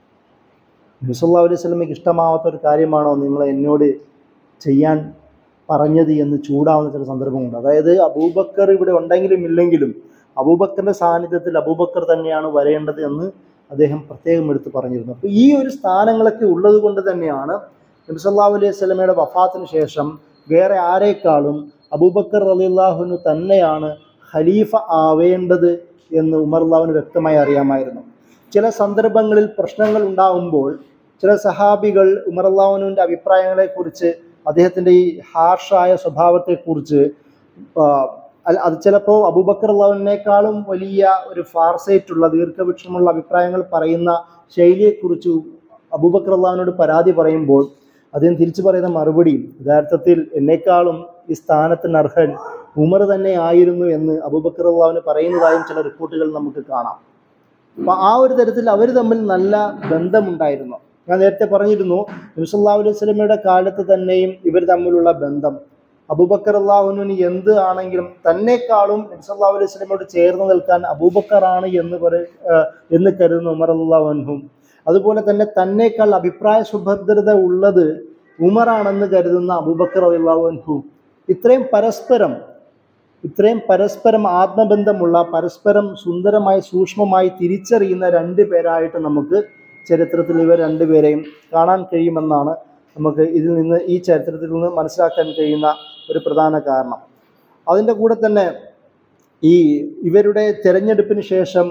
നബിസല്ലാ അലൈഹി സ്വലമയ്ക്ക് ഇഷ്ടമാവാത്ത ഒരു കാര്യമാണോ നിങ്ങൾ എന്നോട് ചെയ്യാൻ പറഞ്ഞത് എന്ന് ചൂടാവുന്ന ചില സന്ദർഭമുണ്ട് അതായത് അബൂബക്കർ ഇവിടെ ഉണ്ടെങ്കിലും ഇല്ലെങ്കിലും അബൂബക്കറിന്റെ സാന്നിധ്യത്തിൽ അബൂബക്കർ തന്നെയാണ് വരേണ്ടത് എന്ന് അദ്ദേഹം പ്രത്യേകം എടുത്ത് പറഞ്ഞിരുന്നു അപ്പോൾ ഈ ഒരു സ്ഥാനങ്ങളൊക്കെ ഉള്ളത് കൊണ്ട് തന്നെയാണ് നബിസല്ലാ അലൈഹി സ്വലമയുടെ വഫാത്തിന് ശേഷം വേറെ ആരേക്കാളും അബൂബക്കർ റളിയല്ലാഹുവിന് തന്നെയാണ് ഖലീഫ ആവേണ്ടത് എന്ന് ഉമർ അള്ളാഹുവിന് വ്യക്തമായി അറിയാമായിരുന്നു ചില സന്ദർഭങ്ങളിൽ പ്രശ്നങ്ങൾ ഉണ്ടാകുമ്പോൾ ചില സഹാബികൾ ഉമർ അള്ളാഹുവിൻ്റെ അഭിപ്രായങ്ങളെക്കുറിച്ച് അദ്ദേഹത്തിൻ്റെ ഈ ഹാർഷായ സ്വഭാവത്തെക്കുറിച്ച് ആ, അല്ല- അത് ചിലപ്പോൾ അബൂബക്കർ അള്ളാഹുവിനേക്കാളും വലിയ ഒരു ഫാർസൈറ്റുള്ള ദീർഘവൃക്ഷമുള്ള അഭിപ്രായങ്ങൾ പറയുന്ന ശൈലിയെക്കുറിച്ച് അബൂബക്കർ അള്ളാഹുവിനോട് പരാതി പറയുമ്പോൾ അദ്ദേഹം തിരിച്ചു പറയുന്ന മറുപടി യഥാർത്ഥത്തിൽ എന്നെക്കാളും ഈ സ്ഥാനത്തിന് അർഹൻ ഉമർ തന്നെ ആയിരുന്നു എന്ന് അബൂബക്കർ അള്ളാഹുവിന് പറയുന്നതായും ചില റിപ്പോർട്ടുകൾ നമുക്ക് കാണാം അപ്പൊ ആ ഒരു തരത്തിൽ അവർ തമ്മിൽ നല്ല ബന്ധമുണ്ടായിരുന്നു ഞാൻ നേരത്തെ പറഞ്ഞിരുന്നു നബിസല്ലാ അലൈഹി സ്വലമയുടെ കാലത്ത് തന്നെയും ഇവർ തമ്മിലുള്ള ബന്ധം അബൂബക്കർ അള്ളാഹുവിന് എന്ത് ആണെങ്കിലും തന്നെക്കാളും നബിസല്ലാ അലൈഹി സ്വലമയോട് ചേർന്ന് നിൽക്കാൻ അബൂബക്കർ ആണ് എന്ന് പറ ഏഹ് എന്ന് കരുതുന്ന ഉമർ അള്ളാഹുനും അതുപോലെ തന്നെ തന്നേക്കാൾ അഭിപ്രായ സുഭദ്രത ഉള്ളത് ഉമറാണെന്ന് കരുതുന്ന അബൂബക്കർ അള്ളാഹുൻഹു ഇത്രയും പരസ്പരം ഇത്രയും പരസ്പരം ആത്മബന്ധമുള്ള പരസ്പരം സുന്ദരമായി സൂക്ഷ്മമായി തിരിച്ചറിയുന്ന രണ്ട് പേരായിട്ട് നമുക്ക് ചരിത്രത്തിൽ ഇവർ രണ്ടുപേരെയും കാണാൻ കഴിയുമെന്നാണ് നമുക്ക് ഇതിൽ നിന്ന് ഈ ചരിത്രത്തിൽ നിന്ന് മനസ്സിലാക്കാൻ കഴിയുന്ന ഒരു പ്രധാന കാരണം അതിൻ്റെ കൂടെ തന്നെ ഈ ഇവരുടെ തെരഞ്ഞെടുപ്പിന് ശേഷം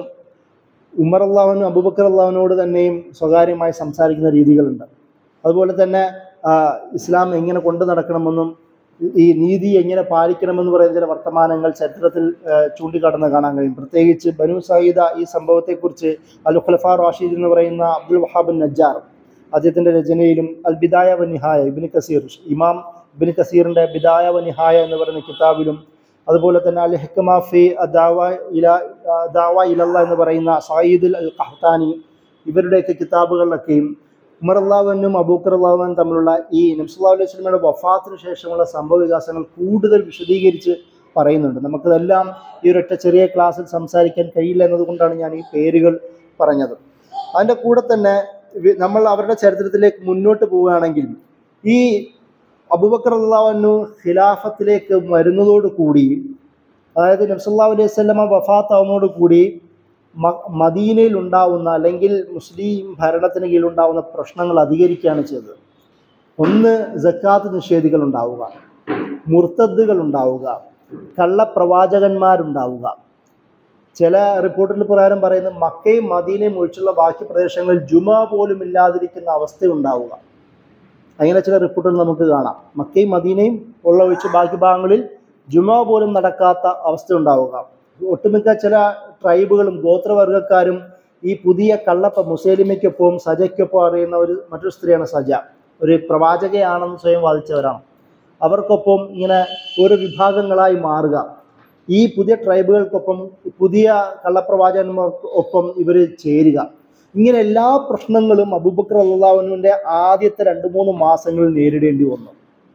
ഉമർ അള്ളാഹുനും അബൂബക്കർ അള്ളാഹുവിനോട് തന്നെയും സ്വകാര്യമായി സംസാരിക്കുന്ന രീതികളുണ്ട് അതുപോലെ തന്നെ ആ, ഇസ്ലാം എങ്ങനെ കൊണ്ടു നടക്കണമെന്നും ഈ നീതി എങ്ങനെ പാലിക്കണമെന്ന് പറയുന്ന ചില വർത്തമാനങ്ങൾ ചരിത്രത്തിൽ ആ, ചൂണ്ടിക്കാട്ടുന്ന കാണാൻ കഴിയും പ്രത്യേകിച്ച് ബനു സയ്യിദ ഈ സംഭവത്തെക്കുറിച്ച് അൽ ഖുലഫ റാഷിദ് എന്ന് പറയുന്ന അബ്ദുൽ വഹാബ് നജ്ജാർ അദ്ദേഹത്തിൻ്റെ രചനയിലും അൽ ബിദായ വ നിഹായ ഇബിന് കസീർ ഇമാം ഇബിന് കസീറിൻ്റെ ബിദായ വ നിഹായ എന്ന് പറയുന്ന കിതാബിലും അതുപോലെ തന്നെ അൽ ഹിക്കമ ഫി ദാവ ഇല ദാവ ഇലല്ല എന്ന് പറയുന്ന സയ്യിദുൽ അൽ ഖഹ്താനി ഇവരുടെയൊക്കെ കിതാബുകളിലൊക്കെയും ഉമർ അള്ളാഹുവിനും അബൂക്കർ അള്ളാഹുവിനും തമ്മിലുള്ള ഈ നബ്സുല്ലാ അലൈഹി സ്വലമയുടെ വഫാത്തിന് ശേഷമുള്ള സംഭവ വികാസങ്ങൾ കൂടുതൽ വിശദീകരിച്ച് പറയുന്നുണ്ട് നമുക്കതെല്ലാം ഈ ഒരൊറ്റ ചെറിയ ക്ലാസ്സിൽ സംസാരിക്കാൻ കഴിയില്ല എന്നതുകൊണ്ടാണ് ഞാൻ ഈ പേരുകൾ പറഞ്ഞത് അതിൻ്റെ കൂടെ തന്നെ വി- നമ്മൾ അവരുടെ ചരിത്രത്തിലേക്ക് മുന്നോട്ട് പോവുകയാണെങ്കിൽ ഈ അബൂബക്കർ അള്ളാഹുനു ഖിലാഫത്തിലേക്ക് വരുന്നതോടുകൂടി അതായത് നബ്സല്ലാ അലൈഹി സ്വലമ വഫാത്താവുന്നതോടുകൂടി മ- മദീനയിൽ ഉണ്ടാവുന്ന അല്ലെങ്കിൽ മുസ്ലിം ഭരണത്തിന് കീഴിലുണ്ടാവുന്ന പ്രശ്നങ്ങൾ അധികരിക്കുകയാണ് ചെയ്തത് ഒന്ന് ജക്കാത്ത് നിഷേധികൾ ഉണ്ടാവുക മുർത്തദ്ദുകൾ ഉണ്ടാവുക കള്ളപ്രവാചകന്മാരുണ്ടാവുക ചില റിപ്പോർട്ടിൽ പ്രകാരം പറയുന്നത് മക്കയും മദീനയും ഒഴിച്ചുള്ള ബാക്കി പ്രദേശങ്ങളിൽ ജുമ പോലും ഇല്ലാതിരിക്കുന്ന അവസ്ഥ ഉണ്ടാവുക അങ്ങനെ ചില റിപ്പോർട്ടുകൾ നമുക്ക് കാണാം മക്കയും മദീനയും ഉള്ള ഒഴിച്ച് ബാക്കി ഭാഗങ്ങളിൽ ജുമ പോലും നടക്കാത്ത അവസ്ഥ ഉണ്ടാവുക ഒട്ടുമിക്ക ചില ട്രൈബുകളും ഗോത്രവർഗക്കാരും ഈ പുതിയ കള്ളപ്പ മുസേലിമയ്ക്കൊപ്പം സജയ്ക്കൊപ്പം അറിയുന്ന ഒരു മറ്റൊരു സ്ത്രീയാണ് സജ ഒരു പ്രവാചകയാണെന്ന് സ്വയം വാദിച്ചവരാണ് അവർക്കൊപ്പം ഇങ്ങനെ ഓരോ വിഭാഗങ്ങളായി മാറുക ഈ പുതിയ ട്രൈബുകൾക്കൊപ്പം പുതിയ കള്ളപ്രവാചകന്മാർക്ക് ഒപ്പം ഇവർ ചേരുക ഇങ്ങനെ എല്ലാ പ്രശ്നങ്ങളും അബൂബക്കർ അള്ളാഹുവിൻ്റെ ആദ്യത്തെ രണ്ട് മൂന്ന് മാസങ്ങളിൽ നേരിടേണ്ടി വന്നു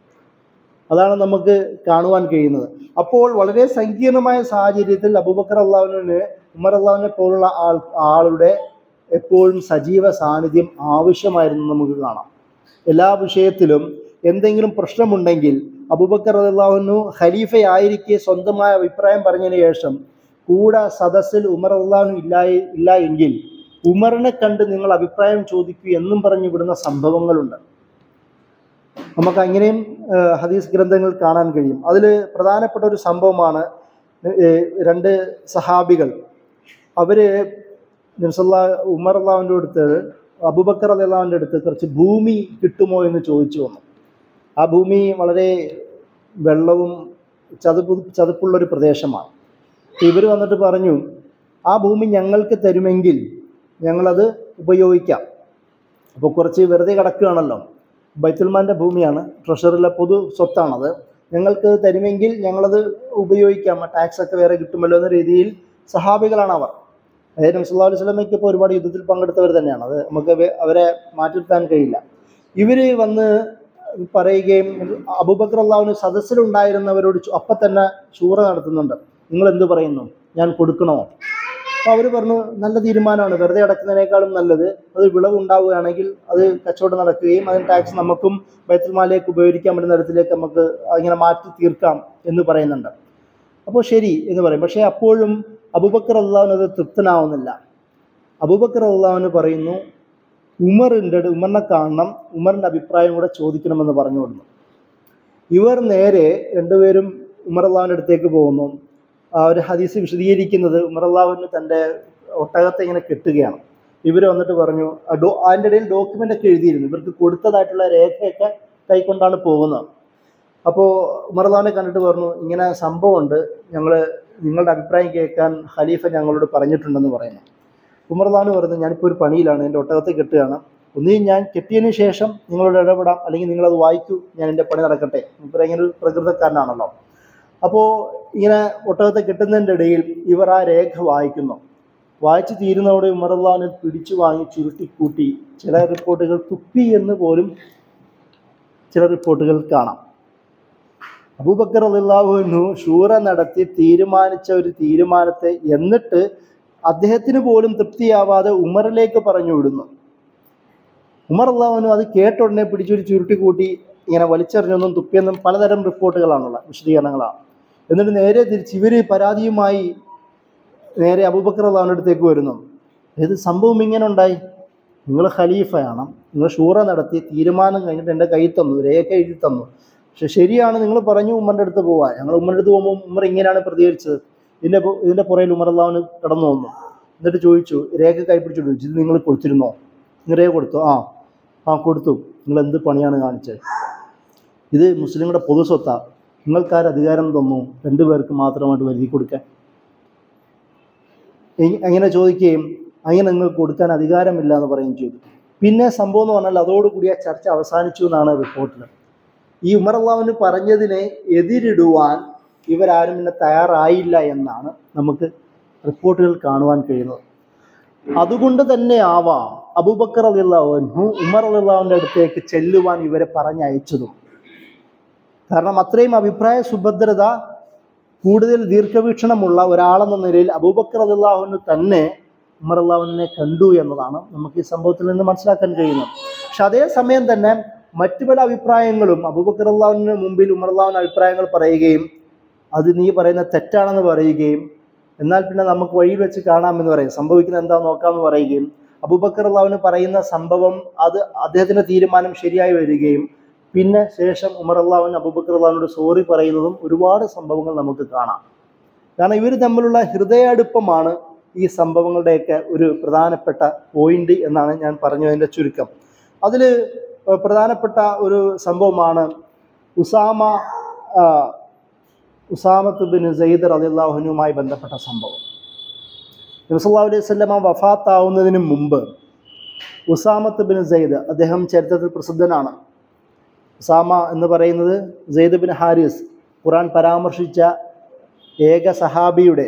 അതാണ് നമുക്ക് കാണുവാൻ കഴിയുന്നത് അപ്പോൾ വളരെ സങ്കീർണമായ സാഹചര്യത്തിൽ അബൂബക്കർ അള്ളാഹുവിന് ഉമർ അള്ളാഹുവിനെ പോലുള്ള ആൾ ആളുടെ എപ്പോഴും സജീവ സാന്നിധ്യം ആവശ്യമായിരുന്നു നമുക്ക് കാണാം എല്ലാ വിഷയത്തിലും എന്തെങ്കിലും പ്രശ്നമുണ്ടെങ്കിൽ അബൂബക്കർ അള്ളാഹുനു ഖലീഫയായിരിക്കെ സ്വന്തമായ അഭിപ്രായം പറഞ്ഞതിന് ശേഷം കൂടെ സദസ്സിൽ ഉമർ അള്ളാഹു ഇല്ല ഇല്ല എങ്കിൽ ഉമറിനെ കണ്ട് നിങ്ങൾ അഭിപ്രായം ചോദിക്കൂ എന്നും പറഞ്ഞു വിടുന്ന സംഭവങ്ങളുണ്ട് നമുക്ക് അങ്ങനെയും ആ, ഹദീസ് ഗ്രന്ഥങ്ങൾ കാണാൻ കഴിയും അതിൽ പ്രധാനപ്പെട്ട ഒരു സംഭവമാണ് ഏ, രണ്ട് സഹാബികൾ അവര് നബ്സല്ലാ ഉമർ അള്ളാഹുവിൻ്റെ അടുത്ത് അബൂബക്കർ അള്ളാഹുവിൻ്റെ അടുത്ത് കുറച്ച് ഭൂമി കിട്ടുമോ എന്ന് ചോദിച്ചു വന്നു ആ ഭൂമി വളരെ വെള്ളവും ചതുപ്പ് ചതുപ്പുള്ളൊരു പ്രദേശമാണ് ഇവർ വന്നിട്ട് പറഞ്ഞു ആ ഭൂമി ഞങ്ങൾക്ക് തരുമെങ്കിൽ ഞങ്ങളത് ഉപയോഗിക്കാം അപ്പോൾ കുറച്ച് വെറുതെ കിടക്കുകയാണല്ലോ ബൈത്തുൽമാൻ്റെ ഭൂമിയാണ് ട്രഷറിലെ പൊതു സ്വത്താണത് ഞങ്ങൾക്ക് തരുമെങ്കിൽ ഞങ്ങളത് ഉപയോഗിക്കാം ടാക്സ് ഒക്കെ വേറെ കിട്ടുമല്ലോ എന്ന രീതിയിൽ സഹാബികളാണ് അവർ അതായത് നബ്സല്ലാ അലൈഹി സ്വലമയ്ക്ക് ഇപ്പോൾ ഒരുപാട് യുദ്ധത്തിൽ പങ്കെടുത്തവർ തന്നെയാണ് അത് നമുക്ക് അവ- അവരെ മാറ്റി നിർത്താൻ കഴിയില്ല ഇവർ വന്ന് പറയുകയും അബൂബക്കർ അള്ളാഹുവിന് സദസ്സിലുണ്ടായിരുന്നവരോട് ചോ- അപ്പം തന്നെ ചൂറ നടത്തുന്നുണ്ട് നിങ്ങൾ എന്ത് പറയുന്നു ഞാൻ കൊടുക്കണോ അപ്പോൾ അവർ പറഞ്ഞു നല്ല തീരുമാനമാണ് വെറുതെ അടക്കുന്നതിനേക്കാളും നല്ലത് അത് വിളവ് ഉണ്ടാവുകയാണെങ്കിൽ അത് കച്ചവടം നടക്കുകയും അതിന് ടാക്സ് നമുക്കും ബൈത്തുൽമാലേക്ക് ഉപയോഗിക്കാൻ പറ്റുന്ന തരത്തിലേക്ക് നമുക്ക് ഇങ്ങനെ മാറ്റി തീർക്കാം എന്ന് പറയുന്നുണ്ട് അപ്പോൾ ശരി എന്ന് പറയും പക്ഷേ അപ്പോഴും അബൂബക്കർ അള്ളാഹുവിന് അത് തൃപ്തനാവുന്നില്ല അബൂബക്കർ അള്ളാഹുവിന് പറയുന്നു ഉമറിൻ്റെ അടു- ഉമറിനെ കാണണം ഉമറിൻ്റെ അഭിപ്രായം കൂടെ ചോദിക്കണമെന്ന് പറഞ്ഞു കൊടുന്നു ഇവർ നേരെ രണ്ടുപേരും ഉമർ അള്ളാഹുവിൻ്റെ അടുത്തേക്ക് പോകുന്നു ആ ഒരു ഹദീസ് വിശദീകരിക്കുന്നത് ഉമർ അള്ളാഹുവിന് തൻ്റെ ഒട്ടകത്തെ ഇങ്ങനെ കെട്ടുകയാണ് ഇവർ വന്നിട്ട് പറഞ്ഞു ആ ഡോ അതിൻ്റെ ഇടയിൽ ഡോക്യുമെൻ്റ് ഒക്കെ എഴുതിയിരുന്നു ഇവർക്ക് കൊടുത്തതായിട്ടുള്ള രേഖയൊക്കെ കൈക്കൊണ്ടാണ് പോകുന്നത് അപ്പോൾ ഉമർ അള്ളാഹുവിനെ കണ്ടിട്ട് പറഞ്ഞു ഇങ്ങനെ സംഭവമുണ്ട് ഞങ്ങൾ നിങ്ങളുടെ അഭിപ്രായം കേൾക്കാൻ ഖലീഫ ഞങ്ങളോട് പറഞ്ഞിട്ടുണ്ടെന്ന് പറയുന്നു ഉമർ അള്ളാഹുന് പറഞ്ഞു ഞാനിപ്പോൾ ഒരു പണിയിലാണ് എൻ്റെ ഒട്ടകത്തെ കെട്ടുകയാണ് ഒന്നുകിൽ ഞാൻ കെട്ടിയതിന് ശേഷം നിങ്ങളോട് ഇടപെടാം അല്ലെങ്കിൽ നിങ്ങളത് വായിക്കൂ ഞാൻ എൻ്റെ പണി നടക്കട്ടെ ഇപ്പം ഇങ്ങനെ ഒരു പ്രകൃതക്കാരനാണല്ലോ അപ്പോൾ ഇങ്ങനെ ഒട്ടകത്തെ കെട്ടുന്നതിൻ്റെ ഇടയിൽ ഇവർ ആ രേഖ വായിക്കുന്നു വായിച്ച് തീരുന്നതോടെ ഉമറുള്ളാനെ പിടിച്ചു വാങ്ങി ചുരുട്ടിക്കൂട്ടി ചില റിപ്പോർട്ടുകൾ തുപ്പി എന്ന് പോലും ചില റിപ്പോർട്ടുകൾ കാണാം അബൂബക്കർ അള്ളാഹുവിനു ഷൂറ നടത്തി തീരുമാനിച്ച ഒരു തീരുമാനത്തെ എന്നിട്ട് അദ്ദേഹത്തിന് പോലും തൃപ്തിയാവാതെ ഉമറിലേക്ക് പറഞ്ഞു വിടുന്നു ഉമർ അള്ളാഹുവിനു അത് കേട്ട ഉടനെ പിടിച്ചൊരു ചുരുട്ടി കൂട്ടി ഇങ്ങനെ വലിച്ചെറിഞ്ഞൊന്നും തുപ്പിയെന്നും പലതരം റിപ്പോർട്ടുകളാണുള്ള വിശദീകരണങ്ങളാണ് എന്നിട്ട് നേരെ തിരിച്ച് ഇവർ പരാതിയുമായി നേരെ അബൂബക്കർ അള്ളാഹുവിൻ്റെ അടുത്തേക്ക് വരുന്നു ഏത് സംഭവം ഇങ്ങനെ ഉണ്ടായി നിങ്ങൾ ഖലീഫയാണ് നിങ്ങൾ ഷൂറ നടത്തി തീരുമാനം കഴിഞ്ഞിട്ട് എൻ്റെ കയ്യിൽ തന്നു രേഖ എഴുതി തന്നു പക്ഷെ ശരിയാണ് നിങ്ങൾ പറഞ്ഞു ഉമ്മൻ്റെ അടുത്ത് പോവാൻ ഞങ്ങൾ ഉമ്മൻ്റെ അടുത്ത് പോകുമ്പോൾ ഉമ്മർ ഇങ്ങനെയാണ് പ്രതികരിച്ചത് ഇതിൻ്റെ പു- ഇതിൻ്റെ പുറയിൽ ഉമർ അള്ളാഹുവിന് കടന്നു വന്നു എന്നിട്ട് ചോദിച്ചു രേഖ കൈപ്പിടിച്ചു ചോദിച്ചു ഇത് നിങ്ങൾ കൊടുത്തിരുന്നോ നിങ്ങൾ രേഖ കൊടുത്തു ആ ആ കൊടുത്തു നിങ്ങൾ എന്ത് പണിയാണ് കാണിച്ചത് ഇത് മുസ്ലിങ്ങളുടെ പൊതു സ്വത്താ നിങ്ങൾക്കാർ അധികാരം തന്നു രണ്ടുപേർക്ക് മാത്രമായിട്ട് വരുതി കൊടുക്കാൻ ഇ- അങ്ങനെ ചോദിക്കുകയും അങ്ങനെ നിങ്ങൾക്ക് കൊടുക്കാൻ അധികാരമില്ല എന്ന് പറയുകയും ചെയ്തു പിന്നെ സംഭവം എന്ന് പറഞ്ഞാൽ അതോടുകൂടി ആ ചർച്ച അവസാനിച്ചു എന്നാണ് റിപ്പോർട്ടിൽ ഈ ഉമർ അള്ളാഹുവിന് പറഞ്ഞതിനെ എതിരിടുവാൻ ഇവരാരും പിന്നെ തയ്യാറായില്ല എന്നാണ് നമുക്ക് റിപ്പോർട്ടുകൾ കാണുവാൻ കഴിയുന്നത് അതുകൊണ്ട് തന്നെ ആവാം അബൂബക്കർ അലിള്ളാഹു ഉമർ അലിള്ളാഹുവിൻ്റെ അടുത്തേക്ക് ചെല്ലുവാൻ ഇവരെ പറഞ്ഞയച്ചതും കാരണം അത്രയും അഭിപ്രായ സുഭദ്രത കൂടുതൽ ദീർഘവീക്ഷണമുള്ള ഒരാളെന്ന നിലയിൽ അബൂബക്കർ അലിള്ളാഹുവിന് തന്നെ ഉമർ അള്ളാഹുവിനെ കണ്ടു എന്നതാണ് നമുക്ക് ഈ സംഭവത്തിൽ നിന്ന് മനസ്സിലാക്കാൻ കഴിയുന്നത് പക്ഷെ അതേസമയം തന്നെ മറ്റു പല അഭിപ്രായങ്ങളും അബൂബക്കർ അള്ളാഹുവിന് മുമ്പിൽ ഉമർ അള്ളാഹുവിന് അഭിപ്രായങ്ങൾ പറയുകയും അത് നീ പറയുന്ന തെറ്റാണെന്ന് പറയുകയും എന്നാൽ പിന്നെ നമുക്ക് വഴിയിൽ വെച്ച് കാണാമെന്ന് പറയും സംഭവിക്കുന്നത് എന്താ നോക്കാമെന്ന് പറയുകയും അബൂബക്കർ അള്ളാഹുവിന് പറയുന്ന സംഭവം അത് അദ്ദേഹത്തിൻ്റെ തീരുമാനം ശരിയായി വരികയും പിന്നെ ശേഷം ഉമർ അള്ളാഹുവിന് അബൂബക്കർ അള്ളാഹുവിനോട് സോറി പറയുന്നതും ഒരുപാട് സംഭവങ്ങൾ നമുക്ക് കാണാം കാരണം ഇവർ തമ്മിലുള്ള ഹൃദയാടുപ്പമാണ് ഈ സംഭവങ്ങളുടെയൊക്കെ ഒരു പ്രധാനപ്പെട്ട പോയിന്റ് എന്നാണ് ഞാൻ പറഞ്ഞതിൻ്റെ ചുരുക്കം അതിൽ പ്രധാനപ്പെട്ട ഒരു സംഭവമാണ് ഉസാമ ആ, ഉസാമത്ത് ബിൻ സെയ്ദ് റളിയല്ലാഹുനുമായി ബന്ധപ്പെട്ട സംഭവം നബിസല്ലാ അലൈഹി സ്വല്ലമ വഫാത്താവുന്നതിന് മുമ്പ് ഉസാമത്ത് ബിൻ സെയ്ദ് അദ്ദേഹം ചരിത്രത്തിൽ പ്രസിദ്ധനാണ് ഉസാമ എന്ന് പറയുന്നത് സെയ്ദ് ബിൻ ഹാരിസ് ഖുറാൻ പരാമർശിച്ച ഏക സഹാബിയുടെ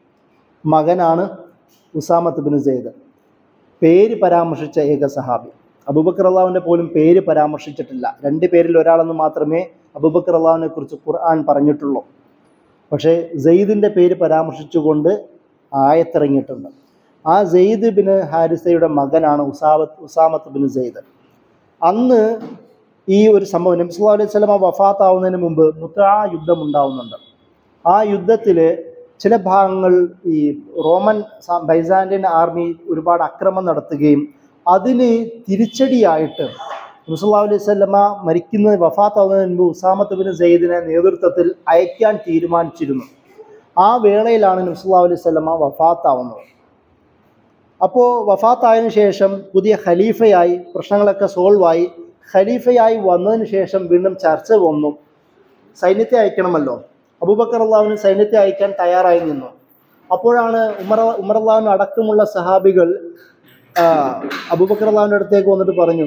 മകനാണ് ഉസാമത്ത് ബിൻ സെയ്ദ് പേര് പരാമർശിച്ച ഏക സഹാബി അബൂബക്കർ അള്ളാഹുവിൻ്റെ പോലും പേര് പരാമർശിച്ചിട്ടില്ല രണ്ട് പേരിൽ ഒരാളെന്ന് മാത്രമേ അബൂബക്കർ അള്ളാഹുവിനെ കുറിച്ച് ഖുർആൻ പറഞ്ഞിട്ടുള്ളൂ പക്ഷേ സെയ്ദിൻ്റെ പേര് പരാമർശിച്ചുകൊണ്ട് ആയത്തിറങ്ങിയിട്ടുണ്ട് ആ സെയ്ദ് ബിൻ ഹാരിസയുടെ മകനാണ് ഉസാമത്ത് ഉസാമത്ത് ബിൻ സെയ്ദ് അന്ന് ഈ ഒരു സംഭവം നബി സല്ലല്ലാഹു അലൈഹി വസല്ലമ വഫാത്താവുന്നതിന് മുമ്പ് മുത്താ യുദ്ധം ഉണ്ടാവുന്നുണ്ട് ആ യുദ്ധത്തിൽ ചില ഭാഗങ്ങൾ ഈ റോമൻ സ- ബൈസാൻഡിയൻ ആർമി ഒരുപാട് അക്രമം നടത്തുകയും അതിന് തിരിച്ചടിയായിട്ട് മുസല്ലാ അലൈഹി സ്വല്ലമ മരിക്കുന്ന വഫാത്താവുന്നതിന് മുമ്പ് ഉസാമത്ത് ബിൻ സെയ്ദിനെ നേതൃത്വത്തിൽ അയക്കാൻ തീരുമാനിച്ചിരുന്നു ആ വേളയിലാണ് നബ്സുല്ലാ അലൈഹി സ്വല്ലമ വഫാത്താവുന്നത് അപ്പോൾ വഫാത്തായതിനു ശേഷം പുതിയ ഖലീഫയായി പ്രശ്നങ്ങളൊക്കെ സോൾവായി ഖലീഫയായി വന്നതിന് ശേഷം വീണ്ടും ചർച്ച വന്നു സൈന്യത്തെ അയക്കണമല്ലോ അബൂബക്കർ അള്ളാഹുവിന് സൈന്യത്തെ അയക്കാൻ തയ്യാറായി നിന്നു അപ്പോഴാണ് ഉമർ ഉമർ അള്ളാഹുവിന് അടക്കമുള്ള സഹാബികൾ ആ, അബൂബക്കർ അള്ളാഹുവിൻ്റെ അടുത്തേക്ക് വന്നിട്ട് പറഞ്ഞു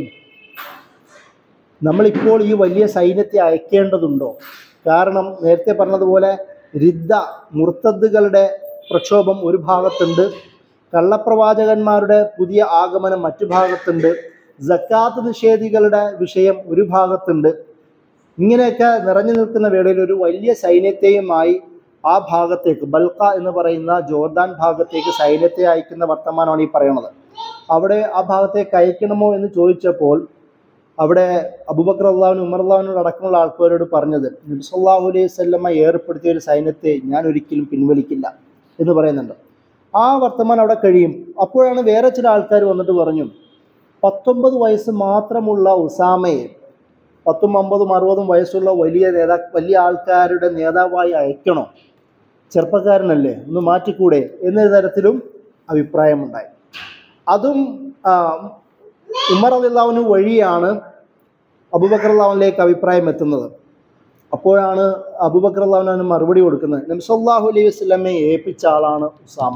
നമ്മളിപ്പോൾ ഈ വലിയ സൈന്യത്തെ അയക്കേണ്ടതുണ്ടോ കാരണം നേരത്തെ പറഞ്ഞതുപോലെ രിദ്ദ മുർത്തദ്ദുകളുടെ പ്രക്ഷോഭം ഒരു ഭാഗത്തുണ്ട് കള്ളപ്രവാചകന്മാരുടെ പുതിയ ആഗമനം മറ്റു ഭാഗത്തുണ്ട് ജക്കാത്ത് നിഷേധികളുടെ വിഷയം ഒരു ഭാഗത്തുണ്ട് ഇങ്ങനെയൊക്കെ നിറഞ്ഞു നിൽക്കുന്ന വേളയിൽ ഒരു വലിയ സൈന്യത്തെയുമായി ആ ഭാഗത്തേക്ക് ബൽക്ക എന്ന് പറയുന്ന ജോർദാൻ ഭാഗത്തേക്ക് സൈന്യത്തെ അയക്കുന്ന വർത്തമാനമാണ് ഈ പറയുന്നത് അവിടെ ആ ഭാഗത്തേക്ക് അയക്കണമോ എന്ന് ചോദിച്ചപ്പോൾ അവിടെ അബൂബക്കർ അള്ളാഹുവിന് ഉമർ അള്ളാഹുവിനോട് അടക്കമുള്ള ആൾക്കാരോട് പറഞ്ഞത് നബ്സല്ലാഹു അലൈഹി സ്വല്ലമ്മ ഏർപ്പെടുത്തിയ ഒരു സൈന്യത്തെ ഞാൻ ഒരിക്കലും പിൻവലിക്കില്ല എന്ന് പറയുന്നുണ്ട് ആ വർത്തമാനം അവിടെ കഴിയും അപ്പോഴാണ് വേറെ ചില ആൾക്കാർ വന്നിട്ട് പറഞ്ഞു പത്തൊമ്പത് വയസ്സ് മാത്രമുള്ള ഉസാമയെ പത്തും അമ്പതും അറുപതും വയസ്സുള്ള വലിയ നേതാ വലിയ ആൾക്കാരുടെ നേതാവായി അയക്കണോ ചെറുപ്പക്കാരനല്ലേ ഒന്ന് മാറ്റിക്കൂടെ എന്ന തരത്തിലും അഭിപ്രായമുണ്ടായി അതും ആ, ഉമർ അള്ളാഹുവിന് വഴിയാണ് അബൂബക്കർ അള്ളാഹുവിലേക്ക് അഭിപ്രായം എത്തുന്നത് അപ്പോഴാണ് അബൂബക്കർ അള്ളാഹുവിന് മറുപടി കൊടുക്കുന്നത് നബ്സല്ലാഹു അലൈഹി വസ്ലമെ ഏൽപ്പിച്ച ആളാണ് ഉസാമ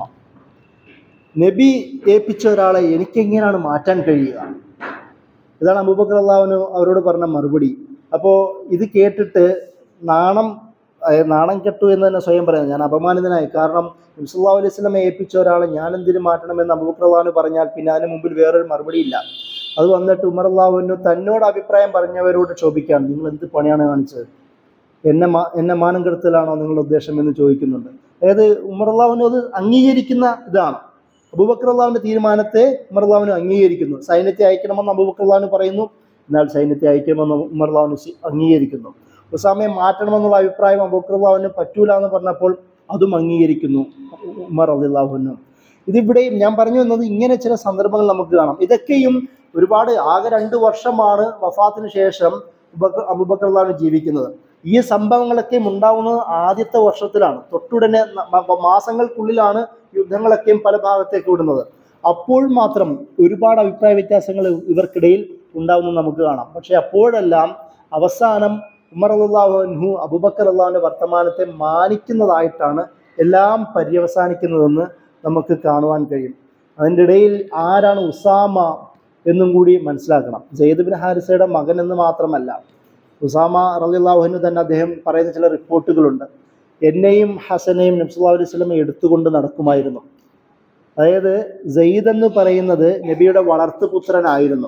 നബി ഏൽപ്പിച്ച ഒരാളെ എനിക്കെങ്ങനെയാണ് മാറ്റാൻ കഴിയുക ഇതാണ് അബൂബക്കർ അള്ളാഹുവിന് അവരോട് പറഞ്ഞ മറുപടി അപ്പോൾ ഇത് കേട്ടിട്ട് നാണം അഹ് നാണം കെട്ടു എന്ന് തന്നെ സ്വയം പറയുന്നത് ഞാൻ അപമാനിതനായി കാരണം നബ്സല്ലാ അലൈഹി സ്വലമെ ഏൽപ്പിച്ച ഒരാളെ ഞാൻ എന്തിനു മാറ്റണമെന്ന് അബൂബക്കർ അള്ളാഹുവിന് പറഞ്ഞാൽ പിന്നെ അതിന് മുമ്പിൽ വേറൊരു മറുപടി ഇല്ല അത് വന്നിട്ട് ഉമർ അള്ളാഹുവിന് തന്നോട് അഭിപ്രായം പറഞ്ഞവരോട് ചോദിക്കുകയാണ് നിങ്ങൾ എന്ത് പണിയാണ് കാണിച്ചത് എന്നെ മാ എന്നെ മാനം കെടുത്തലാണോ നിങ്ങളുടെ ഉദ്ദേശം എന്ന് ചോദിക്കുന്നുണ്ട് അതായത് ഉമർ അള്ളാഹുവിന് അത് അംഗീകരിക്കുന്ന ഇതാണ് അബൂബക്കർ അള്ളാഹുവിന്റെ തീരുമാനത്തെ ഉമർ അള്ളാഹുവിന് അംഗീകരിക്കുന്നു സൈന്യത്തെ അയക്കണമെന്ന് അബൂബക്കർ അള്ളാഹുവിന് പറയുന്നു എന്നാൽ സൈന്യത്തെ അയക്കണമെന്ന് ഉമർ അള്ളാഹുവിന് സ്വീ- അംഗീകരിക്കുന്നു ഉസാമയെ മാറ്റണമെന്നുള്ള അഭിപ്രായം അബൂബക്കർ അള്ളാഹുവിന് പറ്റൂല എന്ന് പറഞ്ഞപ്പോൾ അതും അംഗീകരിക്കുന്നു ഉമർ അള്ളാഹുവിനും ഇതിവിടെയും ഞാൻ പറഞ്ഞു വന്നത് ഇങ്ങനെ ചില സന്ദർഭങ്ങൾ നമുക്ക് കാണാം ഇതൊക്കെയും ഒരുപാട് ആകെ രണ്ട് വർഷമാണ് വഫാത്തിന് ശേഷം അബൂബക്കർ അബൂബക്കർ അള്ളാഹുവിന് ജീവിക്കുന്നത് ഈ സംഭവങ്ങളൊക്കെ ഉണ്ടാവുന്നത് ആദ്യത്തെ വർഷത്തിലാണ് തൊട്ടുടനെ ന- മ- മാസങ്ങൾക്കുള്ളിലാണ് യുദ്ധങ്ങളൊക്കെയും പല ഭാഗത്തേക്ക് വിടുന്നത് അപ്പോൾ മാത്രം ഒരുപാട് അഭിപ്രായ വ്യത്യാസങ്ങൾ ഇവർക്കിടയിൽ ഉണ്ടാവുന്നത് നമുക്ക് കാണാം പക്ഷെ അപ്പോഴെല്ലാം അവസാനം ഉമർ അള്ളാഹുഹു അബുബക്കർ അള്ളാഹുവിൻ്റെ വർത്തമാനത്തെ മാനിക്കുന്നതായിട്ടാണ് എല്ലാം പര്യവസാനിക്കുന്നതെന്ന് നമുക്ക് കാണുവാൻ കഴിയും അതിൻ്റെ ഇടയിൽ ആരാണ് ഉസാമ എന്നും കൂടി മനസ്സിലാക്കണം ജയ്ദ് ബിൻ ഹാരിസയുടെ മകൻ എന്ന് മാത്രമല്ല ഉസാമ റലിള്ളാഹുവിന് തന്നെ അദ്ദേഹം പറയുന്ന ചില റിപ്പോർട്ടുകളുണ്ട് എന്നെയും ഹസനെയും നബ്സുല്ലാ അലൈഹി സ്വലമെ എടുത്തുകൊണ്ട് നടക്കുമായിരുന്നു അതായത് സെയ്ദ് എന്ന് പറയുന്നത് നബിയുടെ വളർത്തുപുത്രനായിരുന്നു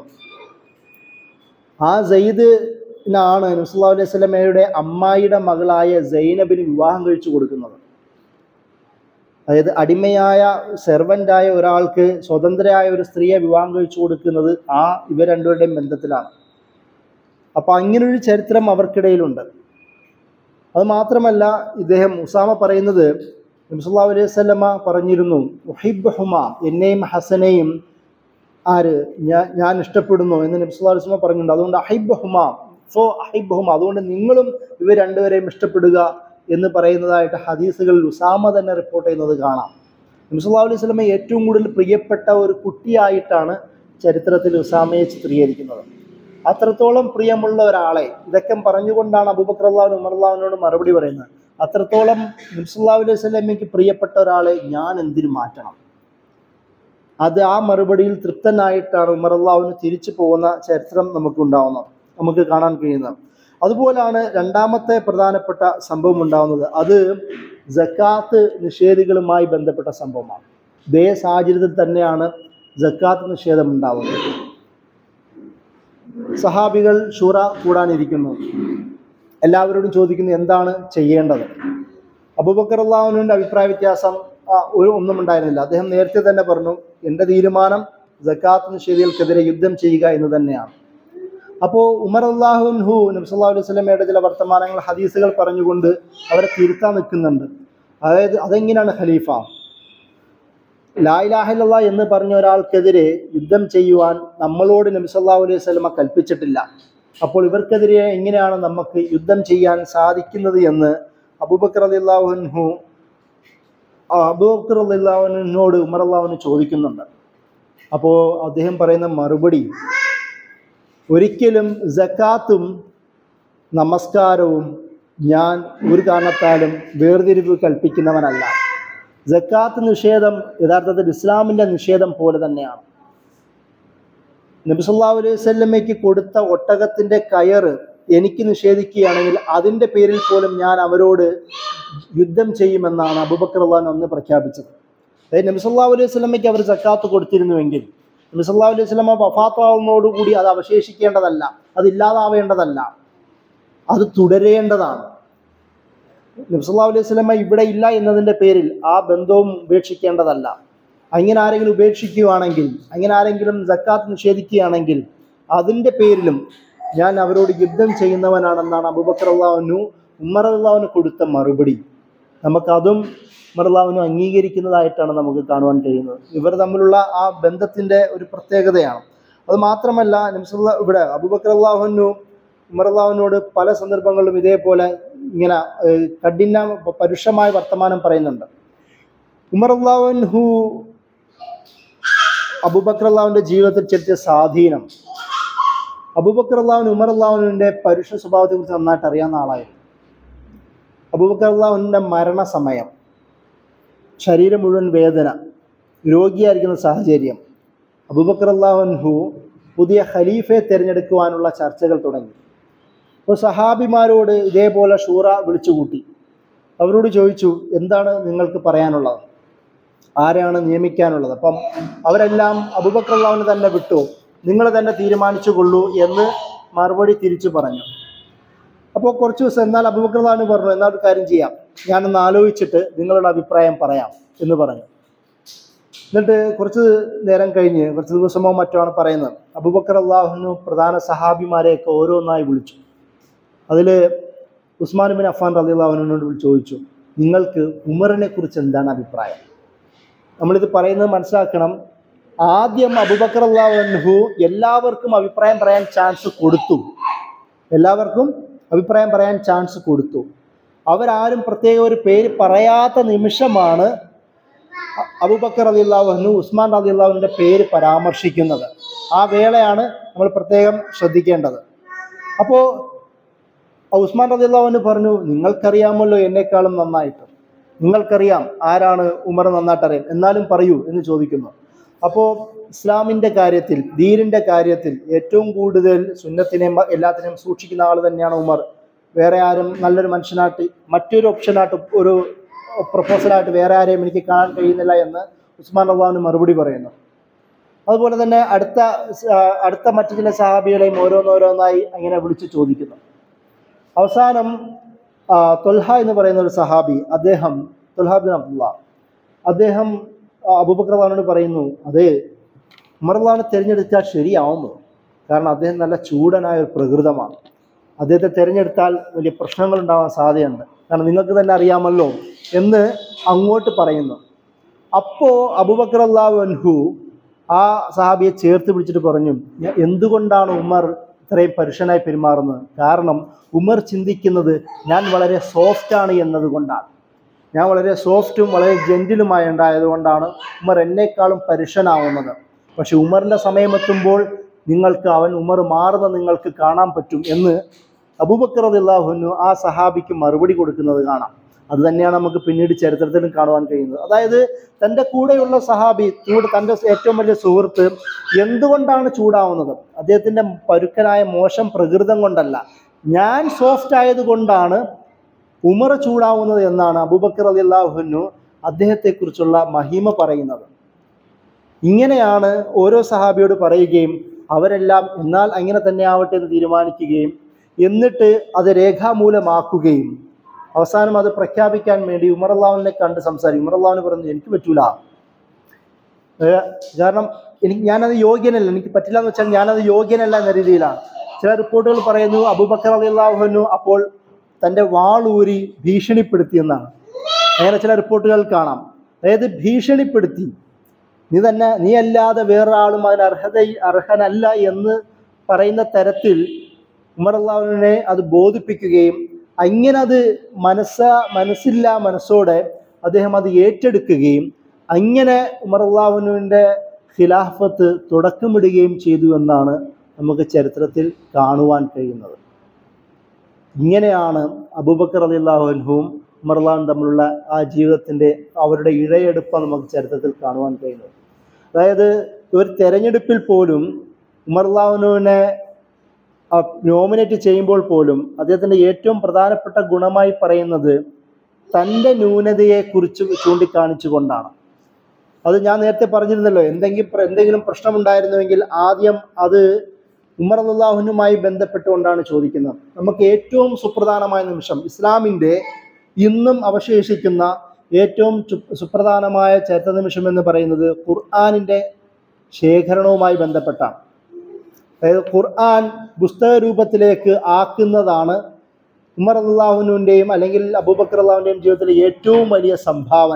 ആ സെയ്ദിനാണ് നബ്സുല്ലാ അലൈഹി സ്വലമയുടെ അമ്മായിയുടെ മകളായ സൈനബിന് വിവാഹം കഴിച്ചു കൊടുക്കുന്നത് അതായത് അടിമയായ സെർവൻ്റായ ഒരാൾക്ക് സ്വതന്ത്രയായ ഒരു സ്ത്രീയെ വിവാഹം കഴിച്ചു കൊടുക്കുന്നത് ആ ഇവർ രണ്ടുപേരുടെയും ബന്ധത്തിലാണ് അപ്പോൾ അങ്ങനൊരു ചരിത്രം അവർക്കിടയിലുണ്ട് അത് മാത്രമല്ല ഇദ്ദേഹം ഉസാമ പറയുന്നത് നബ്സല്ലാ അലൈഹി സ്വലമ പറഞ്ഞിരുന്നു ഉഹിബ് ഹുമ എന്നെയും ഹസനെയും ആര് ഞാൻ ഞാൻ ഇഷ്ടപ്പെടുന്നു എന്ന് നബ്സല്ലാ അലൈഹി സ്വലമ പറഞ്ഞിട്ടുണ്ട് അതുകൊണ്ട് അഹിബ് ഹുമ സോ അഹിബ് ഹുമ അതുകൊണ്ട് നിങ്ങളും ഇവർ രണ്ടുപേരെയും ഇഷ്ടപ്പെടുക എന്ന് പറയുന്നതായിട്ട് ഹദീസുകളിൽ ഉസാമ തന്നെ റിപ്പോർട്ട് ചെയ്യുന്നത് കാണാം നബ്സല്ലാ അലൈഹി സ്വലമ ഏറ്റവും കൂടുതൽ പ്രിയപ്പെട്ട ഒരു കുട്ടിയായിട്ടാണ് ചരിത്രത്തിൽ ഉസാമയെ ചിത്രീകരിക്കുന്നത് അത്രത്തോളം പ്രിയമുള്ള ഒരാളെ ഇതൊക്കെ പറഞ്ഞുകൊണ്ടാണ് അബൂബക്കർ അള്ളാഹുൻ ഉമർ അള്ളാഹുവിനോട് മറുപടി പറയുന്നത് അത്രത്തോളം നബ്സുല്ലാ അലൈഹി സ്വലമയ്ക്ക് പ്രിയപ്പെട്ട ഒരാളെ ഞാൻ എന്തിനു മാറ്റണം അത് ആ മറുപടിയിൽ തൃപ്തനായിട്ടാണ് ഉമർ അള്ളാഹുവിന് തിരിച്ചു പോകുന്ന ചരിത്രം നമുക്കുണ്ടാവുന്നത് നമുക്ക് കാണാൻ കഴിയുന്നത് അതുപോലാണ് രണ്ടാമത്തെ പ്രധാനപ്പെട്ട സംഭവം ഉണ്ടാവുന്നത് അത് ജക്കാത്ത് നിഷേധികളുമായി ബന്ധപ്പെട്ട സംഭവമാണ് ഇതേ സാഹചര്യത്തിൽ തന്നെയാണ് ജക്കാത്ത് നിഷേധം ഉണ്ടാവുന്നത് സഹാബികൾ ഷൂറ കൂടാനിരിക്കുന്നു എല്ലാവരോടും ചോദിക്കുന്നു എന്താണ് ചെയ്യേണ്ടത് അബൂബക്കർ അള്ളാഹുവിൻ്റെ അഭിപ്രായ വ്യത്യാസം ആ, ഒരു ഒന്നും ഉണ്ടായിരുന്നില്ല അദ്ദേഹം നേരത്തെ തന്നെ പറഞ്ഞു എൻ്റെ തീരുമാനം ജക്കാത്ത് നിഷേധികൾക്കെതിരെ യുദ്ധം ചെയ്യുക എന്ന് തന്നെയാണ് അപ്പോൾ ഉമർ അള്ളാഹുൻഹു നബ്സല്ലാ അലൈഹി സ്വലമയുടെ ചില വർത്തമാനങ്ങൾ ഹദീസുകൾ പറഞ്ഞുകൊണ്ട് അവരെ തിരുത്താൻ നിൽക്കുന്നുണ്ട് അതായത് അതെങ്ങനെയാണ് ഖലീഫ ലായിലാഹില്ല എന്ന് പറഞ്ഞ ഒരാൾക്കെതിരെ യുദ്ധം ചെയ്യുവാൻ നമ്മളോട് നബി സല്ലല്ലാഹു അലൈഹി വസല്ലമ കൽപ്പിച്ചിട്ടില്ല അപ്പോൾ ഇവർക്കെതിരെ എങ്ങനെയാണ് നമുക്ക് യുദ്ധം ചെയ്യാൻ സാധിക്കുന്നത് എന്ന് അബൂബക്കർ അലിള്ളാഹുൻഹു അബൂബക്കർ അലിള്ളാഹുനോട് ഉമർ അള്ളാഹുന് ചോദിക്കുന്നുണ്ട് അപ്പോൾ അദ്ദേഹം പറയുന്ന മറുപടി ഒരിക്കലും ജക്കാത്തും നമസ്കാരവും ഞാൻ ഒരു കാരണത്താലും വേർതിരിവ് കൽപ്പിക്കുന്നവനല്ല ജക്കാത്ത് നിഷേധം യഥാർത്ഥത്തിൽ ഇസ്ലാമിൻ്റെ നിഷേധം പോലെ തന്നെയാണ് നബിസല്ലാ അലൈഹി സ്വല്ലമ്മയ്ക്ക് കൊടുത്ത ഒട്ടകത്തിൻ്റെ കയറ് എനിക്ക് നിഷേധിക്കുകയാണെങ്കിൽ അതിൻ്റെ പേരിൽ പോലും ഞാൻ അവരോട് യുദ്ധം ചെയ്യുമെന്നാണ് അബുബക്കർ അള്ളഹാൻ അന്ന് പ്രഖ്യാപിച്ചത് അതായത് നബിസല്ലാ അലൈഹി സ്വലമയ്ക്ക് അവർ ജക്കാത്ത് കൊടുത്തിരുന്നുവെങ്കിൽ നബിസല്ലാ അലൈഹി സ്വലമ വഫാത്താവുന്നതോടുകൂടി അത് അവശേഷിക്കേണ്ടതല്ല അത് ഇല്ലാതാവേണ്ടതല്ല അത് തുടരേണ്ടതാണ് നബ്സല്ലാ അലൈഹി സ്വലമ ഇവിടെ ഇല്ല എന്നതിൻ്റെ പേരിൽ ആ ബന്ധവും ഉപേക്ഷിക്കേണ്ടതല്ല അങ്ങനെ ആരെങ്കിലും ഉപേക്ഷിക്കുകയാണെങ്കിൽ അങ്ങനെ ആരെങ്കിലും ജക്കാത്ത് നിഷേധിക്കുകയാണെങ്കിൽ അതിൻ്റെ പേരിലും ഞാൻ അവരോട് യുദ്ധം ചെയ്യുന്നവനാണെന്നാണ് അബൂബക്കർ അള്ളാഹുനു ഉമ്മർ അള്ളാഹുന് കൊടുത്ത മറുപടി നമുക്കതും ഉമർ അള്ളാഹുനു അംഗീകരിക്കുന്നതായിട്ടാണ് നമുക്ക് കാണുവാൻ കഴിയുന്നത് ഇവർ തമ്മിലുള്ള ആ ബന്ധത്തിൻ്റെ ഒരു പ്രത്യേകതയാണ് അത് മാത്രമല്ല നബ്സുല്ല ഇവിടെ അബൂബക്കർ അള്ളാഹുനു ഉമർ അള്ളാഹുവിനോട് പല സന്ദർഭങ്ങളിലും ഇതേപോലെ ഇങ്ങനെ ഏഹ്, കഠിന പരുഷമായ വർത്തമാനം പറയുന്നുണ്ട് ഉമർ അള്ളാഹുൻഹു അബൂബക്കർ അള്ളാഹുവിൻ്റെ ജീവിതത്തിൽ ചെലുത്തിയ സ്വാധീനം അബൂബക്കർ അള്ളാഹുൻ ഉമർ അള്ളാഹുവിൻ്റെ പരുഷ സ്വഭാവത്തെക്കുറിച്ച് നന്നായിട്ട് അറിയാവുന്ന ആളായിരുന്നു അബൂബക്കർ അള്ളാഹുവിൻ്റെ മരണസമയം ശരീരം മുഴുവൻ വേദന രോഗിയായിരിക്കുന്ന സാഹചര്യം അബൂബക്കർ അള്ളാഹുൻഹു പുതിയ ഖലീഫയെ തിരഞ്ഞെടുക്കുവാനുള്ള ചർച്ചകൾ തുടങ്ങി അപ്പോൾ സഹാബിമാരോട് ഇതേപോലെ ഷൂറ വിളിച്ചുകൂട്ടി അവരോട് ചോദിച്ചു എന്താണ് നിങ്ങൾക്ക് പറയാനുള്ളത് ആരെയാണ് നിയമിക്കാനുള്ളത് അപ്പം അവരെല്ലാം അബൂബക്കർ അള്ളാഹുവിന് തന്നെ വിട്ടു നിങ്ങൾ തന്നെ തീരുമാനിച്ചു കൊള്ളൂ എന്ന് മറുപടി തിരിച്ചു പറഞ്ഞു അപ്പോൾ കുറച്ച് ദിവസം എന്നാൽ അബൂബക്കർ അള്ളാഹുവിന് പറഞ്ഞു എന്നാൽ ഒരു കാര്യം ചെയ്യാം ഞാനൊന്ന് ആലോചിച്ചിട്ട് നിങ്ങളുടെ അഭിപ്രായം പറയാം എന്ന് പറഞ്ഞു എന്നിട്ട് കുറച്ച് നേരം കഴിഞ്ഞ് കുറച്ച് ദിവസമോ മറ്റോ ആണ് പറയുന്നത് അബൂബക്കർ അള്ളാഹുനു പ്രധാന സഹാബിമാരെയൊക്കെ ഓരോന്നായി വിളിച്ചു അതിൽ ഉസ്മാൻ ബിൻ അഫാൻ റലി അള്ളാഹുനോട് ചോദിച്ചു നിങ്ങൾക്ക് ഉമറിനെ കുറിച്ച് എന്താണ് അഭിപ്രായം നമ്മളിത് പറയുന്നത് മനസ്സിലാക്കണം ആദ്യം അബുബക്കർ അള്ളാഹു എല്ലാവർക്കും അഭിപ്രായം പറയാൻ ചാൻസ് കൊടുത്തു എല്ലാവർക്കും അഭിപ്രായം പറയാൻ ചാൻസ് കൊടുത്തു അവരാരും പ്രത്യേക ഒരു പേര് പറയാത്ത നിമിഷമാണ് അ- അബൂബക്കർ റതി അള്ളാഹുനു ഉസ്മാൻ റതി അള്ളാഹുവിൻ്റെ പേര് പരാമർശിക്കുന്നത് ആ വേളയാണ് നമ്മൾ പ്രത്യേകം ശ്രദ്ധിക്കേണ്ടത് അപ്പോൾ ഉസ്മാൻ റതി അള്ളാഹുവിന് പറഞ്ഞു നിങ്ങൾക്കറിയാമല്ലോ എന്നെക്കാളും നന്നായിട്ട് നിങ്ങൾക്കറിയാം ആരാണ് ഉമർ നന്നായിട്ട് അറിയാം എന്നാലും പറയൂ എന്ന് ചോദിക്കുന്നു അപ്പോൾ ഇസ്ലാമിൻ്റെ കാര്യത്തിൽ ദീനിൻ്റെ കാര്യത്തിൽ ഏറ്റവും കൂടുതൽ സുന്നത്തിനെയും എല്ലാത്തിനെയും സൂക്ഷിക്കുന്ന ആൾ തന്നെയാണ് ഉമർ വേറെ ആരും നല്ലൊരു മനുഷ്യനായിട്ട് മറ്റൊരു ഓപ്ഷനായിട്ട് ഒരു പ്രപ്പോസലായിട്ട് വേറെ ആരെയും എനിക്ക് കാണാൻ കഴിയുന്നില്ല എന്ന് ഉസ്മാൻ അള്ളാഹുവിന് മറുപടി പറയുന്നു അതുപോലെ തന്നെ അടുത്ത സ- അടുത്ത മറ്റു ചില സഹാബികളെയും ഓരോന്നോരോന്നായി അങ്ങനെ വിളിച്ചു ചോദിക്കുന്നു അവസാനം ആ, തൊൽഹ എന്ന് പറയുന്ന ഒരു സഹാബി അദ്ദേഹം തൊൽഹ ബിൻ അബ്ദുള്ള അദ്ദേഹം ആ, അബൂബക്കർ അള്ളഹാനോട് പറയുന്നു അതെ ഉമർ അള്ളഹാനെ തിരഞ്ഞെടുത്താൽ ശരിയാവുന്നു കാരണം അദ്ദേഹം നല്ല ചൂടനായ ഒരു പ്രകൃതമാണ് അദ്ദേഹത്തെ തിരഞ്ഞെടുത്താൽ വലിയ പ്രശ്നങ്ങൾ ഉണ്ടാവാൻ സാധ്യതയുണ്ട് കാരണം നിങ്ങൾക്ക് തന്നെ അറിയാമല്ലോ എന്ന് അങ്ങോട്ട് പറയുന്നു അപ്പോൾ അബൂബക്കർ അള്ളാഹു അൻഹു ആ സഹാബിയെ ചേർത്ത് പിടിച്ചിട്ട് പറഞ്ഞു "ഞാൻ എന്തുകൊണ്ടാണ് ഉമർ ഇത്രയും പരുഷനായി പെരുമാറുന്നത് കാരണം ഉമർ ചിന്തിക്കുന്നത് ഞാൻ വളരെ സോഫ്റ്റാണ് എന്നതുകൊണ്ടാണ് ഞാൻ വളരെ സോഫ്റ്റും വളരെ ജെൻറ്റിലുമായി ഉണ്ടായതുകൊണ്ടാണ് ഉമർ എന്നേക്കാളും പരുഷനാവുന്നത് പക്ഷെ ഉമറിൻ്റെ സമയമെത്തുമ്പോൾ നിങ്ങൾക്ക് അവൻ ഉമർ മാറുന്ന നിങ്ങൾക്ക് കാണാൻ പറ്റും എന്ന് അബൂബക്കർ അള്ളാഹുനു ആ സഹാബിക്ക് മറുപടി കൊടുക്കുന്നത് കാണാം അത് തന്നെയാണ് നമുക്ക് പിന്നീട് ചരിത്രത്തിലും കാണുവാൻ കഴിയുന്നത് അതായത് തൻ്റെ കൂടെയുള്ള സഹാബി ചൂട് തൻ്റെ ഏറ്റവും വലിയ സുഹൃത്ത് എന്തുകൊണ്ടാണ് ചൂടാവുന്നത് അദ്ദേഹത്തിൻ്റെ പരുക്കനായ മോശം പ്രകൃതം കൊണ്ടല്ല ഞാൻ സോഫ്റ്റ് ആയതുകൊണ്ടാണ് ഉമർ ചൂടാവുന്നത് എന്നാണ് അബൂബക്കർ അലി അള്ളാഹുനു അദ്ദേഹത്തെക്കുറിച്ചുള്ള മഹിമ പറയുന്നത് ഇങ്ങനെയാണ് ഓരോ സഹാബിയോട് പറയുകയും അവരെല്ലാം എന്നാൽ അങ്ങനെ തന്നെ ആവട്ടെ എന്ന് തീരുമാനിക്കുകയും എന്നിട്ട് അത് രേഖാമൂലമാക്കുകയും അവസാനം അത് പ്രഖ്യാപിക്കാൻ വേണ്ടി ഉമർ അള്ളാഹുവിനെ കണ്ട് സംസാരിക്കും ഉമർ അള്ളാഹുവിന് പറഞ്ഞു എനിക്ക് പറ്റൂല ഏ, കാരണം എനിക്ക് ഞാനത് യോഗ്യനല്ല എനിക്ക് പറ്റില്ല എന്ന് വെച്ചാൽ ഞാനത് യോഗ്യനല്ല എന്ന രീതിയിലാണ് ചില റിപ്പോർട്ടുകൾ പറയുന്നു അബൂബക്കർ അലി അള്ളാഹുനു അപ്പോൾ തൻ്റെ വാളൂരി ഭീഷണിപ്പെടുത്തിയെന്നാണ് അങ്ങനെ ചില റിപ്പോർട്ടുകൾ കാണാം അതായത് ഭീഷണിപ്പെടുത്തി നീ തന്നെ നീ അല്ലാതെ വേറൊരാളും അതിന് അർഹത അർഹനല്ല എന്ന് പറയുന്ന തരത്തിൽ ഉമർ അള്ളാഹുവിനെ അത് ബോധിപ്പിക്കുകയും അങ്ങനെ അത് മനസ്സ മനസ്സില്ല മനസ്സോടെ അദ്ദേഹം അത് ഏറ്റെടുക്കുകയും അങ്ങനെ ഉമർ അള്ളാഹുവിൻ്റെ ഖിലാഫത്ത് തുടക്കമിടുകയും ചെയ്തു എന്നാണ് നമുക്ക് ചരിത്രത്തിൽ കാണുവാൻ കഴിയുന്നത് ഇങ്ങനെയാണ് അബൂബക്കർ അലി അള്ളാഹുൻഹുവും ഉമർലാൻ തമ്മിലുള്ള ആ ജീവിതത്തിൻ്റെ അവരുടെ ഇഴയെടുപ്പ് നമുക്ക് ചരിത്രത്തിൽ കാണുവാൻ കഴിയുന്നത് അതായത് ഒരു തെരഞ്ഞെടുപ്പിൽ പോലും ഉമർലാവിനെ നോമിനേറ്റ് ചെയ്യുമ്പോൾ പോലും അദ്ദേഹത്തിൻ്റെ ഏറ്റവും പ്രധാനപ്പെട്ട ഗുണമായി പറയുന്നത് തൻ്റെ ന്യൂനതയെക്കുറിച്ച് ചൂണ്ടിക്കാണിച്ചുകൊണ്ടാണ് അത് ഞാൻ നേരത്തെ പറഞ്ഞിരുന്നല്ലോ എന്തെങ്കിലും പ്ര- എന്തെങ്കിലും പ്രശ്നമുണ്ടായിരുന്നുവെങ്കിൽ ആദ്യം അത് ഉമർ അള്ളാഹുനുമായി ബന്ധപ്പെട്ടുകൊണ്ടാണ് ചോദിക്കുന്നത് നമുക്ക് ഏറ്റവും സുപ്രധാനമായ നിമിഷം ഇസ്ലാമിൻ്റെ ഇന്നും അവശേഷിക്കുന്ന ഏറ്റവും ചു- സുപ്രധാനമായ ചരിത്ര നിമിഷം എന്ന് പറയുന്നത് ഖുർആാനിൻ്റെ ശേഖരണവുമായി ബന്ധപ്പെട്ടാണ് അതായത് ഖുർആൻ പുസ്തക രൂപത്തിലേക്ക് ആക്കുന്നതാണ് ഉമർ അള്ളാഹുനുവിൻ്റെയും അല്ലെങ്കിൽ അബൂബക്കർ അള്ളാഹുവിൻ്റെയും ജീവിതത്തിലെ ഏറ്റവും വലിയ സംഭാവന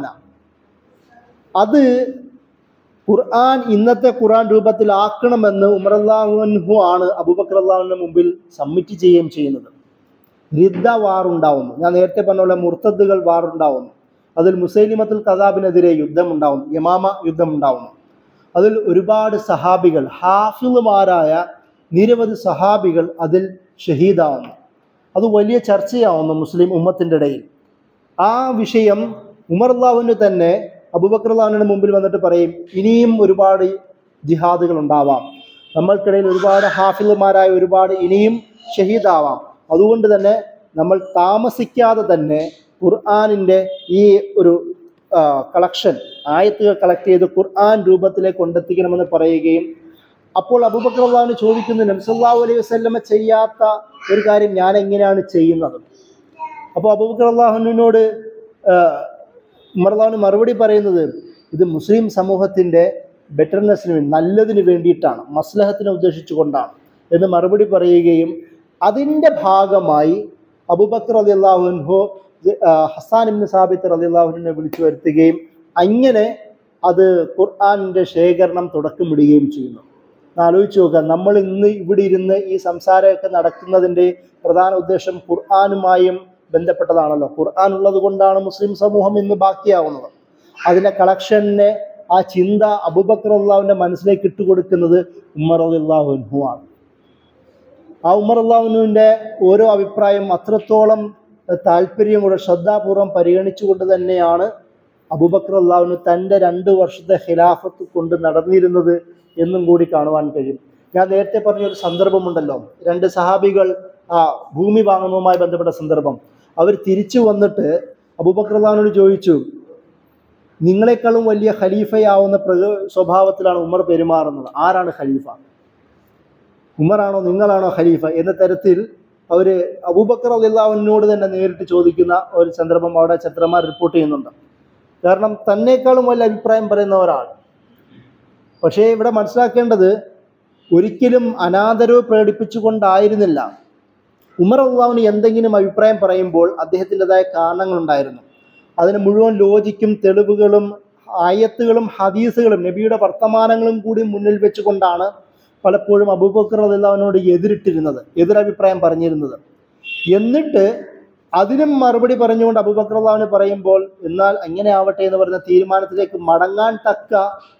അത് ഖുർആൻ ഇന്നത്തെ ഖുർആൻ രൂപത്തിലാക്കണമെന്ന് ഉമർ അള്ളാഹുൻഹു ആണ് അബൂബക്കർ അള്ളാഹുവിൻ്റെ മുമ്പിൽ സബ്മിറ്റ് ചെയ്യുകയും ചെയ്യുന്നത് രിദ്ദ വാറുണ്ടാവുന്നു ഞാൻ നേരത്തെ പറഞ്ഞ പോലെ മുർത്തദ്ദുകൾ വാറുണ്ടാവുന്നു അതിൽ മുസൈലിമത്തുൽ കദാബിനെതിരെ യുദ്ധമുണ്ടാവുന്നു യമാമ യുദ്ധമുണ്ടാവുന്നു അതിൽ ഒരുപാട് സഹാബികൾ ഹാഫിളുമാരായ നിരവധി സഹാബികൾ അതിൽ ഷഹീദാവുന്നു അത് വലിയ ചർച്ചയാവുന്നു മുസ്ലിം ഉമ്മത്തിൻ്റെ ഇടയിൽ ആ വിഷയം ഉമർ അള്ളാഹുവിന് തന്നെ അബൂബക്കർ അള്ളാഹുവിൻ്റെ മുമ്പിൽ വന്നിട്ട് പറയും ഇനിയും ഒരുപാട് ജിഹാദുകൾ ഉണ്ടാവാം നമ്മൾക്കിടയിൽ ഒരുപാട് ഹാഫിളുമാരായ ഒരുപാട് ഇനിയും ഷഹീദാവാം അതുകൊണ്ട് തന്നെ നമ്മൾ താമസിക്കാതെ തന്നെ ഖുർആാനിൻ്റെ ഈ ഒരു കളക്ഷൻ ആയത്തുകൾ കളക്ട് ചെയ്ത് ഖുർആൻ രൂപത്തിലേക്ക് കൊണ്ടെത്തിക്കണമെന്ന് പറയുകയും അപ്പോൾ അബൂബക്കർ അള്ളാഹുവിന് ചോദിക്കുന്നു നബ്സല്ലാഹു അലൈഹി വസല്ലമ ചെയ്യാത്ത ഒരു കാര്യം ഞാൻ എങ്ങനെയാണ് ചെയ്യുന്നത് അപ്പോൾ അബൂബക്കർ അള്ളാഹുവിനോട് ഉമർലാവിന് മറുപടി പറയുന്നത് ഇത് മുസ്ലിം സമൂഹത്തിൻ്റെ ബെറ്റർനെസ്സിന് വേണ്ടി നല്ലതിന് വേണ്ടിയിട്ടാണ് മസ്ലഹത്തിനെ ഉദ്ദേശിച്ചുകൊണ്ടാണ് എന്ന് മറുപടി പറയുകയും അതിൻ്റെ ഭാഗമായി അബൂബക്കർ അലി അള്ളാഹുൻഹു ഹസാൻ ഇബ്നു സാബിത്ത് അലി അള്ളാഹുവിനെ വിളിച്ചു വരുത്തുകയും അങ്ങനെ അത് ഖുർആാനിൻ്റെ ശേഖരണം തുടക്കമിടുകയും ചെയ്യുന്നു ഒന്ന് ആലോചിച്ച് നോക്കുക നമ്മൾ ഇന്ന് ഇവിടെ ഇരുന്ന് ഈ സംസാരമൊക്കെ നടക്കുന്നതിൻ്റെ പ്രധാന ഉദ്ദേശം ഖുർആാനുമായും ബന്ധപ്പെട്ടതാണല്ലോ ഖുർആൻ ഉള്ളത് കൊണ്ടാണ് മുസ്ലിം സമൂഹം ഇന്ന് ബാക്കിയാവുന്നത് അതിൻ്റെ കളക്ഷനെ ആ ചിന്ത അബൂബക്കർ അള്ളാഹുവിൻ്റെ മനസ്സിലേക്ക് ഇട്ടുകൊടുക്കുന്നത് ഉമ്മർ അള്ളാഹുൻഹു ആണ് ആ ഉമർ അള്ളാഹുനുവിൻ്റെ ഓരോ അഭിപ്രായം അത്രത്തോളം താല്പര്യമുള്ള ശ്രദ്ധാപൂർവം പരിഗണിച്ചുകൊണ്ട് തന്നെയാണ് അബൂബക്കർ അള്ളാഹുന് തൻ്റെ രണ്ട് വർഷത്തെ ഖിലാഫത്ത് കൊണ്ട് നടന്നിരുന്നത് എന്നും കൂടി കാണുവാൻ കഴിയും ഞാൻ നേരത്തെ പറഞ്ഞ ഒരു സന്ദർഭമുണ്ടല്ലോ രണ്ട് സഹാബികൾ ആ ഭൂമി വാങ്ങുന്നതുമായി ബന്ധപ്പെട്ട സന്ദർഭം അവർ തിരിച്ചു വന്നിട്ട് അബൂബക്കർ അള്ളാഹുനോട് ചോദിച്ചു നിങ്ങളെക്കാളും വലിയ ഖലീഫയാവുന്ന പ്രക സ്വഭാവത്തിലാണ് ഉമർ പെരുമാറുന്നത് ആരാണ് ഖലീഫ ഉമറാണോ നിങ്ങളാണോ ഖലീഫ എന്ന തരത്തിൽ അവർ അബൂബക്കർ അള്ളാഹുവിനോട് തന്നെ നേരിട്ട് ചോദിക്കുന്ന ഒരു സന്ദർഭം അവിടെ ചരിത്രമാർ റിപ്പോർട്ട് ചെയ്യുന്നുണ്ട് കാരണം തന്നേക്കാളും വലിയ അഭിപ്രായം പറയുന്ന ഒരാൾ പക്ഷേ ഇവിടെ മനസ്സിലാക്കേണ്ടത് ഒരിക്കലും അനാദരവ് പ്രകടിപ്പിച്ചുകൊണ്ടായിരുന്നില്ല ഉമർ അള്ളാഹുവിന് എന്തെങ്കിലും അഭിപ്രായം പറയുമ്പോൾ അദ്ദേഹത്തിൻ്റെതായ കാരണങ്ങളുണ്ടായിരുന്നു അതിന് മുഴുവൻ ലോജിക്കും തെളിവുകളും ആയത്തുകളും ഹദീസുകളും നബിയുടെ വർത്തമാനങ്ങളും കൂടി മുന്നിൽ വെച്ചുകൊണ്ടാണ് പലപ്പോഴും അബൂബക്കർ അള്ളാഹുവിനോട് എതിരിട്ടിരുന്നത് എതിരഭിപ്രായം പറഞ്ഞിരുന്നത് എന്നിട്ട് അതിനും മറുപടി പറഞ്ഞുകൊണ്ട് അബൂബക്കർ അള്ളാഹുവിന് പറയുമ്പോൾ എന്നാൽ അങ്ങനെ ആവട്ടെ എന്ന് പറയുന്ന തീരുമാനത്തിലേക്ക് മടങ്ങാൻ തക്ക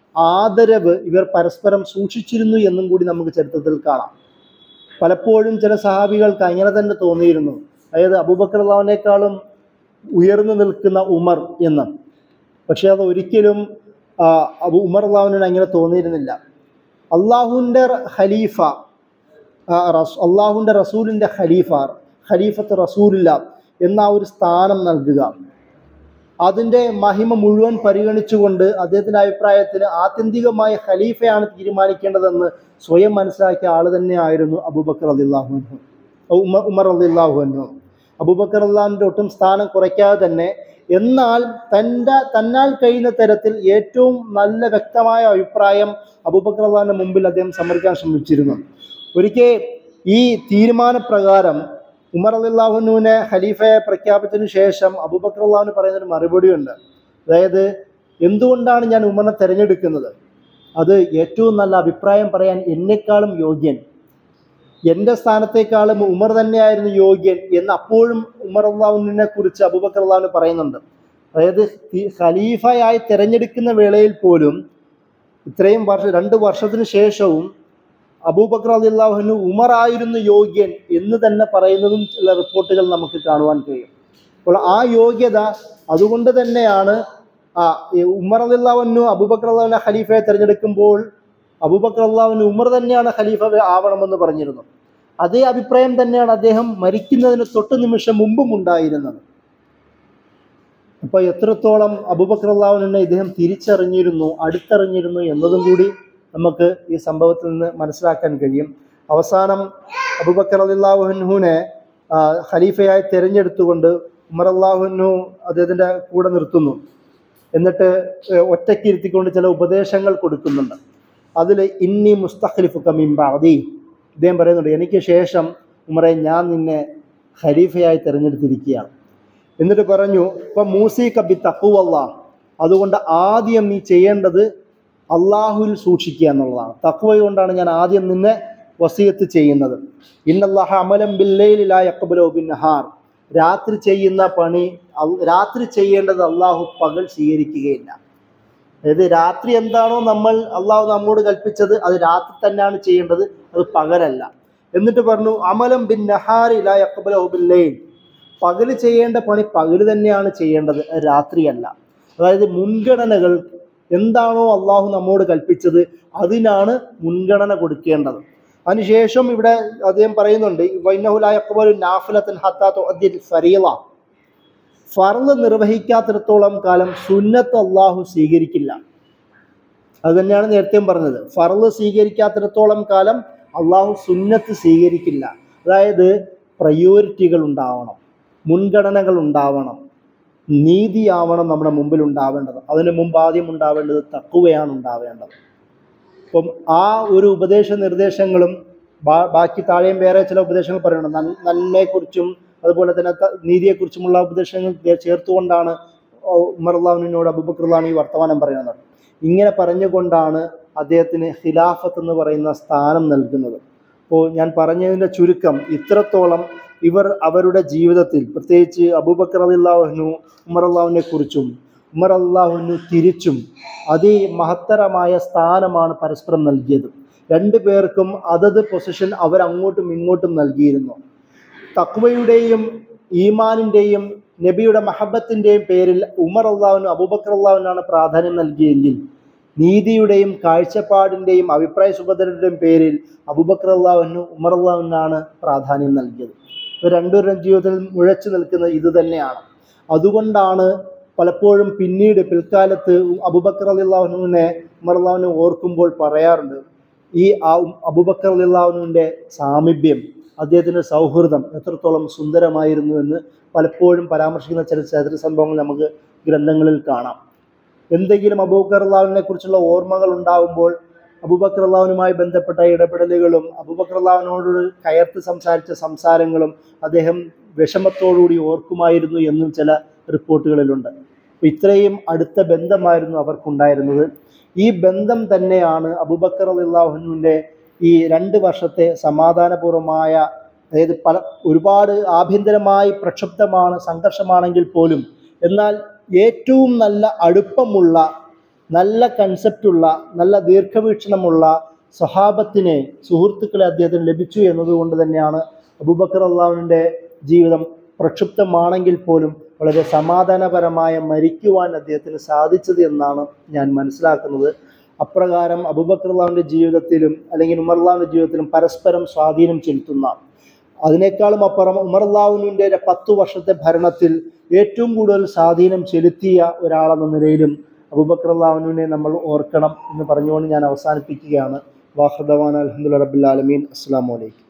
ആദരവ് ഇവർ പരസ്പരം സൂക്ഷിച്ചിരുന്നു എന്നും കൂടി നമുക്ക് ചരിത്രത്തിൽ കാണാം പലപ്പോഴും ചില സഹാബികൾക്ക് അങ്ങനെ തന്നെ തോന്നിയിരുന്നു അതായത് അബൂബക്കർ അള്ളാഹുവിനേക്കാളും ഉയർന്നു നിൽക്കുന്ന ഉമർ എന്ന് പക്ഷേ അത് ഒരിക്കലും ആ, അബു ഉമർ അള്ളാഹുവിന് അങ്ങനെ തോന്നിയിരുന്നില്ല അള്ളാഹുവിൻ്റെ ഖലീഫ ആ, റസ്- അള്ളാഹുവിൻ്റെ റസൂലിൻ്റെ ഖലീഫ ഖലീഫത്ത് റസൂലില്ല എന്ന ആ ഒരു സ്ഥാനം നൽകുക അതിൻ്റെ മഹിമ മുഴുവൻ പരിഗണിച്ചുകൊണ്ട് അദ്ദേഹത്തിൻ്റെ അഭിപ്രായത്തിൽ ആത്യന്തികമായ ഖലീഫയാണ് തീരുമാനിക്കേണ്ടതെന്ന് സ്വയം മനസ്സിലാക്കിയ ആൾ തന്നെയായിരുന്നു അബൂബക്കർ അലിള്ളാഹുനു ഉമർ ഉമർ അലിള്ളാഹുനു അബൂബക്കർ അള്ളാഹിൻ്റെ ഒട്ടും സ്ഥാനം കുറയ്ക്കാതെ തന്നെ എന്നാൽ തൻ്റെ തന്നാൽ കഴിയുന്ന തരത്തിൽ ഏറ്റവും നല്ല വ്യക്തമായ അഭിപ്രായം അബൂബക്കർ അള്ളാഹിൻ്റെ മുമ്പിൽ അദ്ദേഹം സമർപ്പിക്കാൻ ശ്രമിച്ചിരുന്നു ഒരിക്കൽ ഈ തീരുമാനപ്രകാരം ഉമർ അള്ളാഹുനുവിനെ ഖലീഫയെ പ്രഖ്യാപിച്ചതിന് ശേഷം അബൂബക്കർ അള്ളാഹുന് പറയുന്നൊരു മറുപടിയുണ്ട് അതായത് എന്തുകൊണ്ടാണ് ഞാൻ ഉമറിനെ തിരഞ്ഞെടുക്കുന്നത് അത് ഏറ്റവും നല്ല അഭിപ്രായം പറയാൻ എന്നെക്കാളും യോഗ്യൻ എൻ്റെ സ്ഥാനത്തേക്കാളും ഉമർ തന്നെയായിരുന്നു യോഗ്യൻ എന്ന് അപ്പോഴും ഉമർ അള്ളാഹുവിനെ കുറിച്ച് അബൂബക്കർ അള്ളാഹുന് പറയുന്നുണ്ട് അതായത് ഈ ഖലീഫയായി തിരഞ്ഞെടുക്കുന്ന വേളയിൽ പോലും ഇത്രയും വർഷം രണ്ട് വർഷത്തിന് ശേഷവും അബൂബക്കർ അള്ളാഹുനു ഉമർ ആയിരുന്നു യോഗ്യൻ എന്ന് തന്നെ പറയുന്നതും ചില റിപ്പോർട്ടുകൾ നമുക്ക് കാണുവാൻ കഴിയും അപ്പോൾ ആ യോഗ്യത അതുകൊണ്ട് തന്നെയാണ് ആ ഈ ഉമർ അള്ളാഹുനു അബൂബക്കർ അള്ളാഹുവിനെ ഖലീഫയെ തിരഞ്ഞെടുക്കുമ്പോൾ അബൂബക്കർ അള്ളാഹുവിന് ഉമർ തന്നെയാണ് ഖലീഫ ആവണമെന്ന് പറഞ്ഞിരുന്നു അതേ അഭിപ്രായം തന്നെയാണ് അദ്ദേഹം മരിക്കുന്നതിന് തൊട്ട് നിമിഷം മുമ്പും ഉണ്ടായിരുന്നത് അപ്പോൾ എത്രത്തോളം അബൂബക്കർ അള്ളാഹുവിനെ ഇദ്ദേഹം തിരിച്ചറിഞ്ഞിരുന്നു അടുത്തറിഞ്ഞിരുന്നു എന്നതും കൂടി നമുക്ക് ഈ സംഭവത്തിൽ നിന്ന് മനസ്സിലാക്കാൻ കഴിയും അവസാനം അബൂബക്കർ അള്ളാഹുഹുനെ ഖലീഫയായി തിരഞ്ഞെടുത്തുകൊണ്ട് ഉമർ അള്ളാഹുനു അദ്ദേഹത്തിൻ്റെ കൂടെ നിർത്തുന്നു എന്നിട്ട് ഏഹ്, ഒറ്റയ്ക്ക് ഇരുത്തിക്കൊണ്ട് ചില ഉപദേശങ്ങൾ കൊടുക്കുന്നുണ്ട് അതിൽ ഇന്നി മുസ്തഖലിഫു കമീംബാദി ഇദ്ദേഹം പറയുന്നുണ്ട് എനിക്ക് ശേഷം ഉമറെ ഞാൻ നിന്നെ ഖലീഫയായി തിരഞ്ഞെടുത്തിരിക്കുകയാണ് എന്നിട്ട് പറഞ്ഞു ഇപ്പം മൂസി കബി തക്കുവല്ല അതുകൊണ്ട് ആദ്യം നീ ചെയ്യേണ്ടത് അള്ളാഹുവിൽ സൂക്ഷിക്കുക എന്നുള്ളതാണ് തക്കുവ കൊണ്ടാണ് ഞാൻ ആദ്യം നിന്നെ വസീയത്ത് ചെയ്യുന്നത് ഇന്നല്ലാഹ അമലം ബില്ലയിലാ യക്കബലോ ബിൻ നഹാർ രാത്രി ചെയ്യുന്ന പണി അൽ- രാത്രി ചെയ്യേണ്ടത് അള്ളാഹു പകൽ സ്വീകരിക്കുകയില്ല അതായത് രാത്രി എന്താണോ നമ്മൾ അള്ളാഹു നമ്മോട് കൽപ്പിച്ചത് അത് രാത്രി തന്നെയാണ് ചെയ്യേണ്ടത് അത് പകലല്ല എന്നിട്ട് പറഞ്ഞു അമലം ബിൻ നഹാരി ലാ യക്കബലോ ബില്ലയിൽ പകല് ചെയ്യേണ്ട പണി പകല് തന്നെയാണ് ചെയ്യേണ്ടത് രാത്രിയല്ല അതായത് മുൻഗണനകൾ എന്താണോ അള്ളാഹു നമ്മോട് കൽപ്പിച്ചത് അതിനാണ് മുൻഗണന കൊടുക്കേണ്ടത് അതിനുശേഷം ഇവിടെ അദ്ദേഹം പറയുന്നുണ്ട് വൈനഹുലായക്കബോലു നാഫിലത്തൻ ഹത്താത്തോ അദ്ദിൽ ഫരീള ഫർള് നിർവഹിക്കാത്തിടത്തോളം കാലം സുന്നത്ത് അള്ളാഹു സ്വീകരിക്കില്ല അത് തന്നെയാണ് നേരത്തെയും പറഞ്ഞത് ഫർള് സ്വീകരിക്കാത്തിടത്തോളം കാലം അള്ളാഹു സുന്നത്ത് സ്വീകരിക്കില്ല അതായത് പ്രയോറിറ്റികൾ ഉണ്ടാവണം മുൻഗണനകൾ ഉണ്ടാവണം നീതിയാവണം നമ്മുടെ മുമ്പിൽ ഉണ്ടാവേണ്ടത് അതിന് മുമ്പ് ആദ്യം ഉണ്ടാവേണ്ടത് തക്കുവയാണ് ഉണ്ടാവേണ്ടത് അപ്പം ആ ഒരു ഉപദേശ നിർദ്ദേശങ്ങളും ബാ- ബാക്കി താഴെയും വേറെ ചില ഉപദേശങ്ങൾ പറയുന്നുണ്ട് നൻ- നന്മയെക്കുറിച്ചും അതുപോലെ തന്നെ ത- നീതിയെക്കുറിച്ചുമുള്ള ഉപദേശങ്ങൾ ചേ- ചേർത്തുകൊണ്ടാണ് ഉമർലാവിനോട് അബുബക്രുള്ളാണ് ഈ വർത്തമാനം പറയുന്നത് ഇങ്ങനെ പറഞ്ഞുകൊണ്ടാണ് അദ്ദേഹത്തിന് ഖിലാഫത്ത് എന്ന് പറയുന്ന സ്ഥാനം നൽകുന്നത് അപ്പോൾ ഞാൻ പറഞ്ഞതിൻ്റെ ചുരുക്കം ഇത്രത്തോളം ഇവർ അവരുടെ ജീവിതത്തിൽ പ്രത്യേകിച്ച് അബൂബക്കർ അള്ളാഹുനു ഉമർ അള്ളാഹുവിനെ കുറിച്ചും ഉമർ അള്ളാഹുനു തിരിച്ചും അതിമഹത്തരമായ സ്ഥാനമാണ് പരസ്പരം നൽകിയത് രണ്ടു പേർക്കും അതത് പൊസിഷൻ അവർ അങ്ങോട്ടും ഇങ്ങോട്ടും നൽകിയിരുന്നു തക്വയുടെയും ഈമാനിൻ്റെയും നബിയുടെ മഹബത്തിൻ്റെയും പേരിൽ ഉമർ അള്ളാഹുനും അബൂബക്കർ അള്ളാഹുവിനാണ് പ്രാധാന്യം നൽകിയെങ്കിൽ നീതിയുടെയും കാഴ്ചപ്പാടിൻ്റെയും അഭിപ്രായ സുഭദ്രയുടെയും പേരിൽ അബൂബക്കർ അള്ളാഹുവിനും ഉമർ അള്ളാഹുവിനാണ് പ്രാധാന്യം നൽകിയത് ഇവർ രണ്ടുപേരുടെയും ജീവിതത്തിൽ മുഴച്ചു നിൽക്കുന്നത് ഇത് തന്നെയാണ് അതുകൊണ്ടാണ് പലപ്പോഴും പിന്നീട് പിൽക്കാലത്ത് അബൂബക്കർ അള്ളാഹുവിനെ ഉമർ അള്ളാഹുവിനെ ഓർക്കുമ്പോൾ പറയാറുണ്ട് ഈ ആ അബൂബക്കർ അള്ളാഹുവിൻ്റെ സാമീപ്യം അദ്ദേഹത്തിൻ്റെ സൗഹൃദം എത്രത്തോളം സുന്ദരമായിരുന്നു എന്ന് പലപ്പോഴും പരാമർശിക്കുന്ന ചില ചരിത്ര സംഭവങ്ങൾ നമുക്ക് ഗ്രന്ഥങ്ങളിൽ കാണാം എന്തെങ്കിലും അബൂബക്കർ അള്ളാഹുവിനെ കുറിച്ചുള്ള ഓർമ്മകൾ ഉണ്ടാകുമ്പോൾ അബൂബക്കർ അള്ളാഹുവിനുമായി ബന്ധപ്പെട്ട ഇടപെടലുകളും അബൂബക്കർ അള്ളാഹുവിനോട് കയർത്ത് സംസാരിച്ച സംസാരങ്ങളും അദ്ദേഹം വിഷമത്തോടുകൂടി ഓർക്കുമായിരുന്നു എന്നും ചില റിപ്പോർട്ടുകളിലുണ്ട് അപ്പോൾ ഇത്രയും അടുത്ത ബന്ധമായിരുന്നു അവർക്കുണ്ടായിരുന്നത് ഈ ബന്ധം തന്നെയാണ് അബൂബക്കർ അള്ളാഹുവിൻ്റെ ഈ രണ്ട് വർഷത്തെ സമാധാനപൂർവമായ അതായത് പല ഒരുപാട് ആഭ്യന്തരമായി പ്രക്ഷുബ്ധമാണ് സംഘർഷമാണെങ്കിൽ പോലും എന്നാൽ ഏറ്റവും നല്ല അടുപ്പമുള്ള നല്ല കൺസെപ്റ്റുള്ള നല്ല ദീർഘവീക്ഷണമുള്ള സ്വഹാബത്തിനെ സുഹൃത്തുക്കളെ അദ്ദേഹത്തിന് ലഭിച്ചു എന്നതുകൊണ്ട് തന്നെയാണ് അബൂബക്കർ അള്ളാഹുവിൻ്റെ ജീവിതം പ്രക്ഷുബ്ധമാണെങ്കിൽ പോലും വളരെ സമാധാനപരമായ മരിക്കുവാൻ അദ്ദേഹത്തിന് സാധിച്ചത് എന്നാണ് ഞാൻ മനസ്സിലാക്കുന്നത് അപ്രകാരം അബൂബക്കർ അള്ളാഹുവിൻ്റെ ജീവിതത്തിലും അല്ലെങ്കിൽ ഉമർ അള്ളാഹുവിൻ്റെ ജീവിതത്തിലും പരസ്പരം സ്വാധീനം ചെലുത്തുന്ന അതിനേക്കാളും അപ്പുറം ഉമർ അള്ളാഹുവിൻ്റെ പത്തു വർഷത്തെ ഭരണത്തിൽ ഏറ്റവും കൂടുതൽ സ്വാധീനം ചെലുത്തിയ ഒരാളെന്ന നിലയിലും അബൂബക്കർ അള്ളാഹുവിനെ നമ്മൾ ഓർക്കണം എന്ന് പറഞ്ഞുകൊണ്ട് ഞാൻ അവസാനിപ്പിക്കുകയാണ് വാഹൃദവാൻ അലഹമുല്ല റബുല്ലാലമീൻ അസ്സാം വലൈക്കും